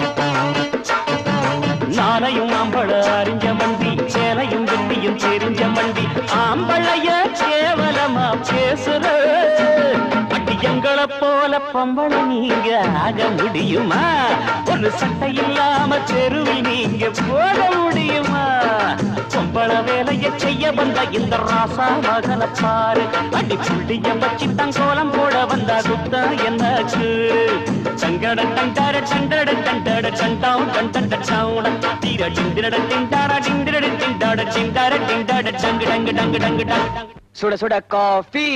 நாளையும் ஆம்பள அறிஞ்ச மண்டி சேலையும் வெட்டியும் தெரிஞ்ச மண்டி ஆம்பளைய கேவலமா பேசுற அடி எங்களை போல பொம்பளை நீங்க ஆக முடியுமா ஒரு சட்டை இல்லாம தெருவில் நீங்க போக முடியுமா பொம்பளை வேலையை செய்ய வந்த இந்த ராசா மகன பாரு அடி புள்ளிய வச்சு தங்கோலம் போட வந்த குத்தா என்னாச்சு டங்கட டண்டட டண்டட டண்டட டண்டாம் டண்டட டவுன தீர டிண்டிரட டிண்டார டிண்டிரட டிண்டாட டிண்டார டிண்டாட டங்கு டங்கு டங்கு டங்கு டங்கு சுட சுட காஃபி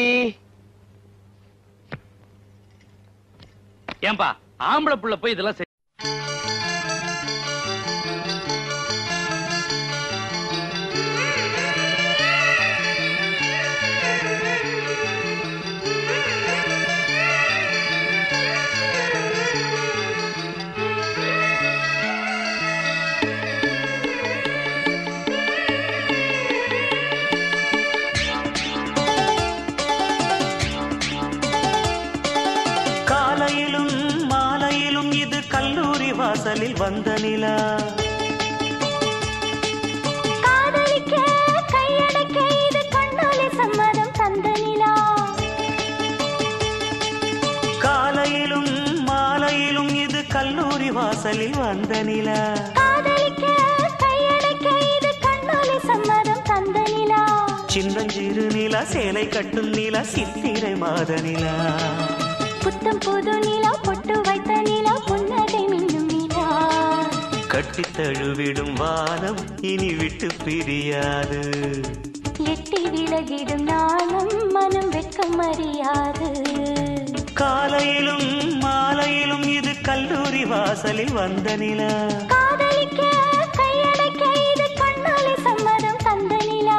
ஏன்பா ஆம்பளை புள்ள போய் இதெல்லாம் செய்- காலையிலும் மாலையிலும் இது கல்லூரி வாசலில் வந்த நிலா காதலிக்க கையடைக்க இது கண்ணாலே சம்மதம் தந்த நிலா காலையிலும் மாலையிலும் இது கல்லூரி வாசலில் வந்த நிலா காதலிக்க கையடைக்க இது கண்ணாலே சம்மதம் தந்த நிலா சின்னஞ்சிறு நிலா சேலை கட்டும் நிலா சித்திரை மாத நிலா புத்தம் புது நிலா பொட்டு வைத்த நிலா புன்னகை மின்னும் நிலா கட்டித் தழுவிடும் வானம் இனி விட்டு பிரியாது எட்டி விலகிடும் நாளும் மனம் வெட்கம் அறியாது காலையிலும் மாலையிலும் இது கல்லூரி வாசலில் வந்த நிலா காதலிக்க கையடைக்க இது கண்ணாலே சம்மதம் தந்த நிலா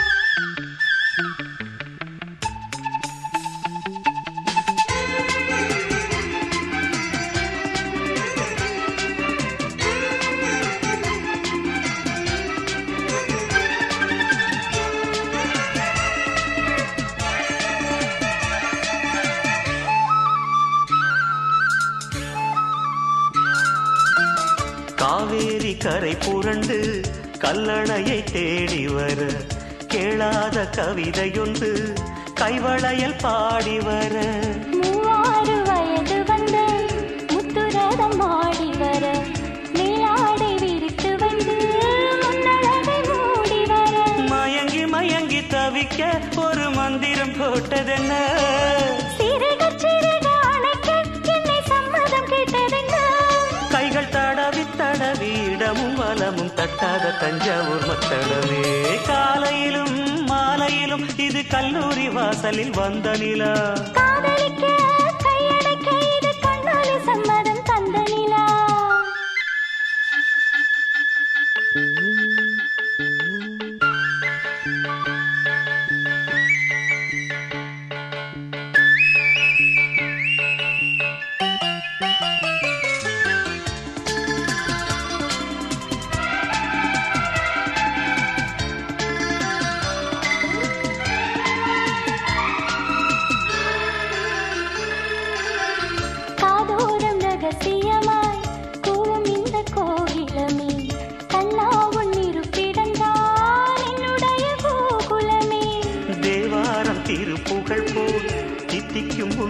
காவேரி கரை புரண்டு கல்லணையை தேடி வர கேளாத கவிதையொன்று கைவளையல் பாடி வர மூவாறு வயது வந்து முத்துரதம் ஆடி வர மேலாடை விரித்து வந்து முன்னழகை மூடி வர மயங்கி மயங்கி தவிக்க ஒரு மந்திரம் போட்டதென்ன சிறுக சிறுக அணைக்க என்னை சம்மதம் கேட்டதென்ன கைகள் தடவி தடவி இடமும் வலமும் தட்டாத தஞ்சாவூர் மத்தளமே காலையிலும் மாலையிலும் இது கல்லூரி வாசலில் வந்த நிலா காதலிக்க கையடைக்க இது கண்ணாலே சம்மதம் தந்த நிலா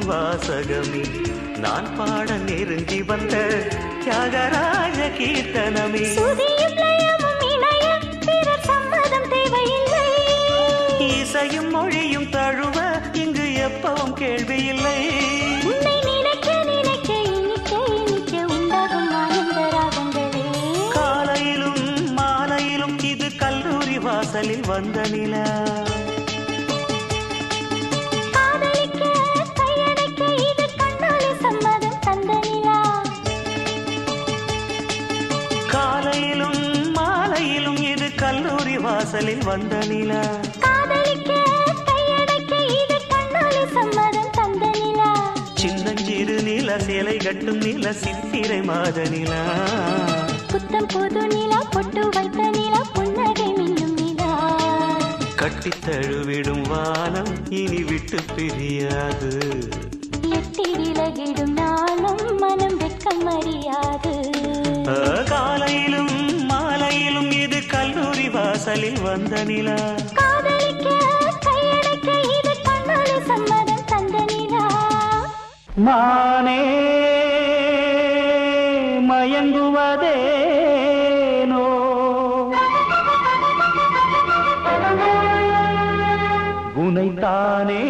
வாசகமே நான் பாட நெருங்கி வந்த தியாகராஜ கீர்த்தனமே சுதியும் லயமும் இணைய பிறர் சம்மதம் தேவையில்லை இசையும் மொழியும் தழுவ இங்கு எப்பவும் கேள்வி இல்லை உன்னை நினைக்க நினைக்க இனிக்க இனிக்க உண்டாகும் ஆனந்த ராகங்களே காலையிலும் மாலையிலும் இது கல்லூரி வாசலில் வந்த நிலா காதலிக்க கையடைக்க இது கண்ணாலே சம்மதம் தந்த நிலா காலையிலும் மாலையிலும் இது கல்லூரி வாசலில் வந்த நிலா காதலிக்க கையடைக்க இது கண்ணாலே சம்மதம் தந்த நிலா சின்னஞ்சிறு நில சேலை கட்டும் நில சித்திரை மாத நிலா புத்தம் புது நிலா பொட்டு வைத்த நிலா புன்னகை மின்னும் நிலா கட்டித் தழுவிடும் வானம் இனி விட்டு பிரியாது எட்டி விலகிடும் நாளும் மனம் வெட்கம் அறியாது ஆ, காலையிலும் மாலையிலும் இது கல்லூரி வாசலில் வந்த நிலா காதலிக்க கையடைக்க இது கண்ணாலே சம்மதம் தந்த நிலா மானே மயங்குவதேனோ உனைத்தானே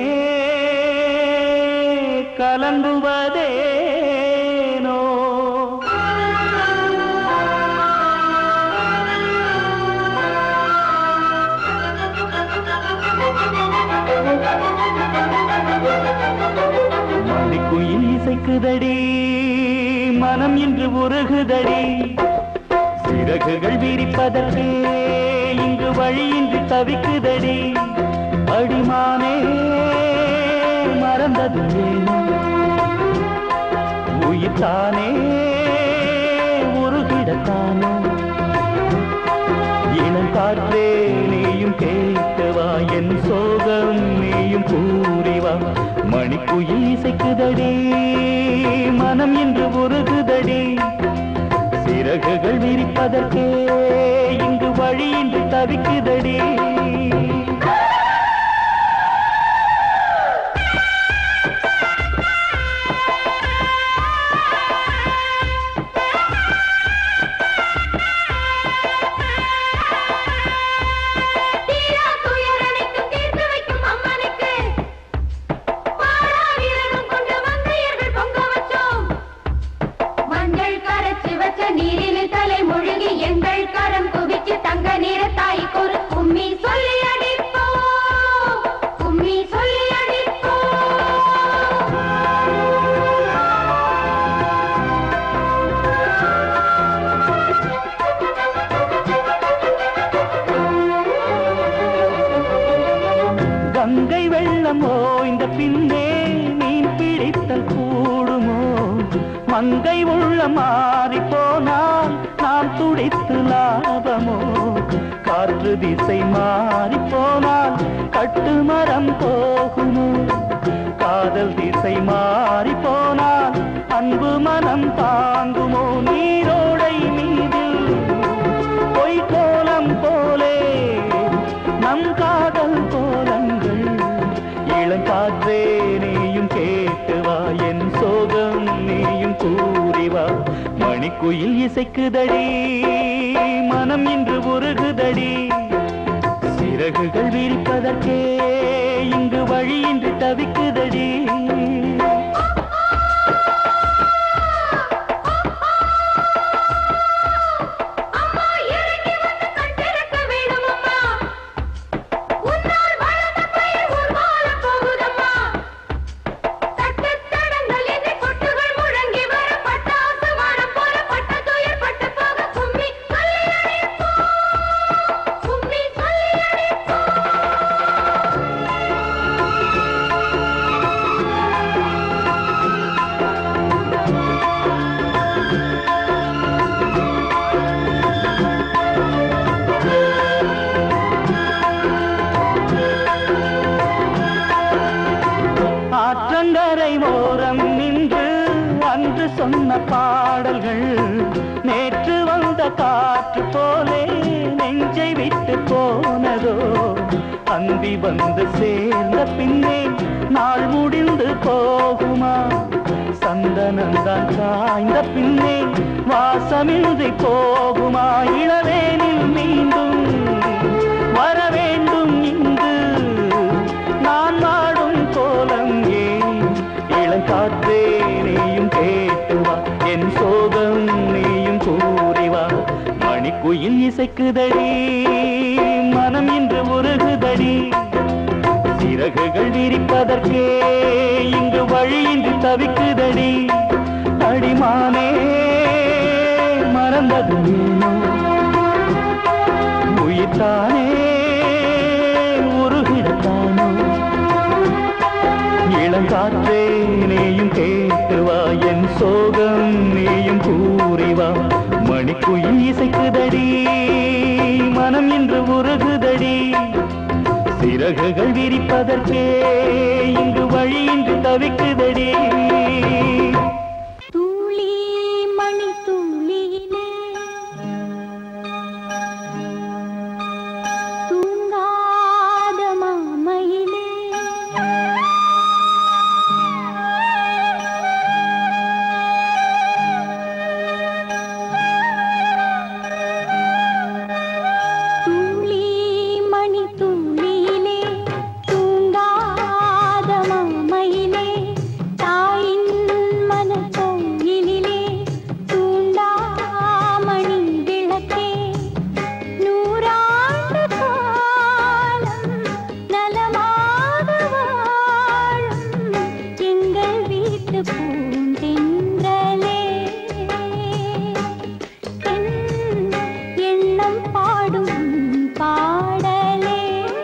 கலங்குவதேனோ மணிக்குயில் இசைக்குதடி மனம் இன்று உருகுதடி சிறகுகள் விரிப்பதற்கே இங்கு வழியின்றி தவிக்குதடி அடிமானே மறந்தது ஏனோ உயிர்த்தானே உருகிடத்தானோ இளங்காற்றே நீயும் கேட்கவா என் சோகம் நீயும் கூறிவா மணிக்குயில் இசைக்குதடி மனம் இன்று உருகுதடி சிறகுகள் விரிப்பதற்கே இங்கு வழியின்றி தவிக்குதடி தீரா துயரனைக்கும் தீர்த்து வைக்கும் அம்மனுக்கு பாரா வீரனும் கொண்டு மங்கையர்கள் பொங்க வச்சோம் மஞ்சள் கரைச்சு வச்ச நீரில் தலை முழுகி எங்கள் கரம் குவிச்சு தங்க நீர தாய்க்கு ஒரு கும்மி சொல்லி அடிப்போம் கும்மி சொல்லி அடிப்போம் கங்கை வெள்ளம் ஓய்ந்த பின்னே மீன் பிடித்தல் கூடுமோ மங்கை உள்ள மாறி போனால் நாம் துடித்து லாபமோ காற்று திசை மாறி போனால் கட்டுமரம் போகுமோ காதல் திசை மாறி போனால் அன்பு மனம் தாங்குமோ நீரோடை மீதில் பொய்கோலம் போலே நம் காதல் கோலங்கள் இளங்காற்றே நீயும் கேட்டு வா என் சோகம் நீயும் கூறி வா மணிக்குயில் இசைக்குதடி மனம் இன்று உருகுதடி சிறகுகள் விரிப்பதற்கே இங்கு வழியின்றி தவிக்குதடி அம்மா இறங்கி வந்து கட்டிருக்க வேணும் அம்மா உன்னால் வளர்ந்த பயிர் உருவால போகுதம்மா தட்டு தடங்கள் எதிரி கொட்டுகள் முழங்கி வர பட்டாசு மரம் போல பட்ட துயர் பட்டு போக கும்மி சொல்லி அடிப்போம் கும்மி சொல்லி அடிப்போம் ஆற்றங்கரை ஓரம் நின்று அன்று சொன்ன பாடல்கள் நேற்று வந்த காற்று போலே நெஞ்சை விட்டு போனதோ அந்தி வந்து சேர்ந்த பின்னே நாள் முடிந்து போகுமா சந்தனந்தான் காய்ந்த பின்னே வாசமின்றி போகுமா இளவேனில் மீண்டும் வர வேண்டும் இங்கு நான் வாடும் கோலம் ஏன் இளங்காற்றே நீயும் கேட்டு வா என் சோகம் நீயும் கூறி வா மணிக்குயில் இசைக்குதடி மனம் இன்று உருகுதடி சிறகுகள் விரிப்பதற்கே இங்கு வழியின்றி தவிக்குதடி அடிமானே மறந்தது நீனோ உயிர்த்தானே உருகிடத்தானோ இளங்காற்றே நீயும் கேட்டு வா என் சோகம் நீயும் கூறி வா மணிக்குயில் இசைக்குதடி மனம் இன்று உருகுதடி சிறகுகள் விரிப்பதற்கே இங்கு வழியின்றி தவிக்குதடி துளி மணி துளியிலே தூங்காத மாமையிலே துளி மணி துளியிலே தூங்காத மாமையிலே தாயின் மனக்கோயிலிலே தூண்டாமணி விளக்கே நூறாண்டு காலம் நலமாக வாழும் எங்கள் வீட்டு பூந்தென்றலே என் எண்ணம் பாடும் பாடலே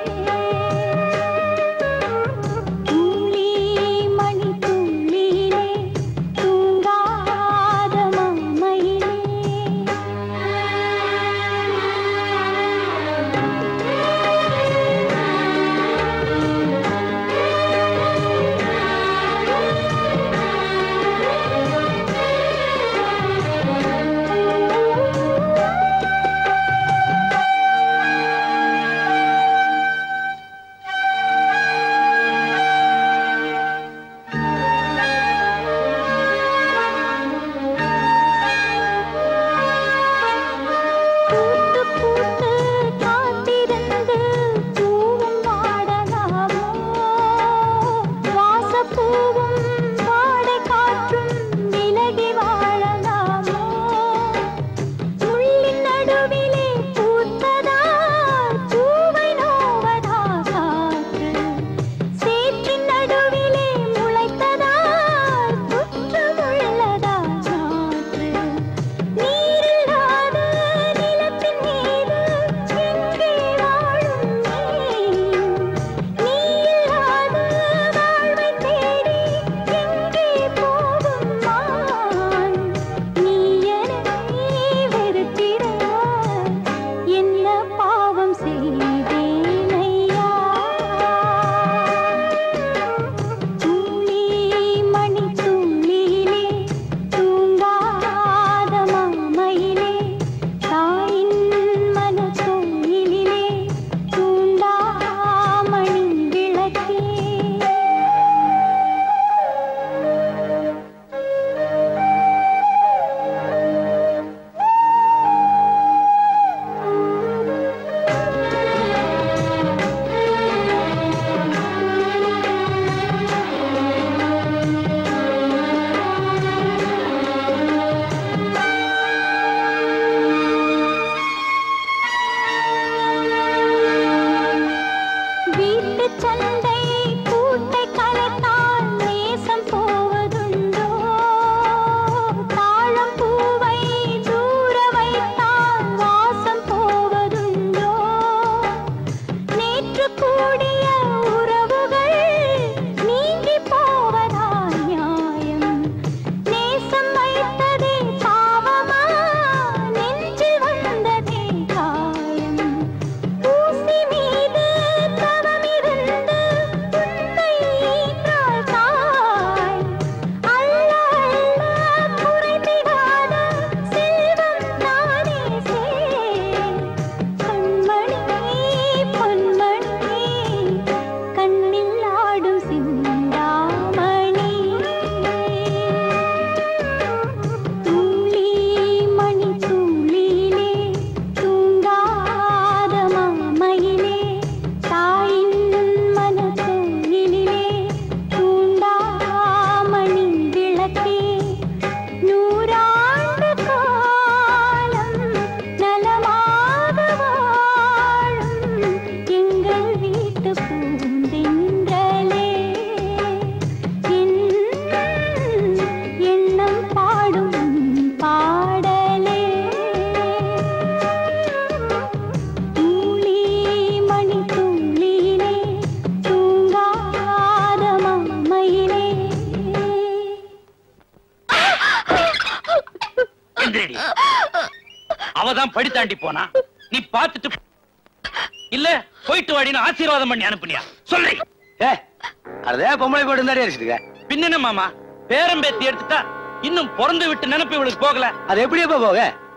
துளி மணி துளியிலே தூங்காத மாமையிலே பூத்து பூத்து காத்திருந்து பூவும் வாடலாமோ வாசப்பூவும் வாடை காற்றும் விலகி வாழலாமோ முள்ளின் நடுவிலே பூத்ததா பூவை நோவதா காற்று சேற்றின் நடுவிலே முளைத்ததா குற்றமுள்ளதா நாற்று நீரில்லாத நிலத்தின் மீது எங்கே வாழும் நீ நீயில்லாத வாழ்வை தேடி எங்கே போகும் மான் நீ என்னை வெறுத்திட என்ன பாவம் செய்தேனையா துளி மணி துளியிலே தூங்காத மாமையிலே தாயின் மனக்கோயிலிலே தூண்டாமணி விளக்கே வீட்டு சண்டை கூட்டை கலைத்தால் நேசம் போவதுண்டோ தாழம் பூவை தூர வைத்தால் வாசம் போவதுண்டோ நேற்று கூடிய உறவுகள் நீங்கி போவதா நியாயம் நேசம் வைத்ததே பாவமா நெஞ்சில் வந்ததே காயம் ஊசி மீது தவமிருந்து உன்னை ஈன்றாள் தாய். அல்ல அல்ல குறைந்திடாத செல்வம் தானே சேர். கண்மணி பொன்மணி எந்திரடி அவதான் படி தாண்டி போனா நீ பார்த்துட்டு இல்ல போயிட்டு வாடின்னு ஆசீர்வாதம் பண்ணி அனுப்புனியா சொல்றேன் ஏ அதே பொம்பளை போட்டு இருந்தாடி அடிச்சிருக்க பின்ன மாமா பேரம்பேத்தி எடுத்துட்டா இன்னும் பிறந்து விட்டு நினைப்பு இவளுக்கு போகல அது எப்படி எப்ப போக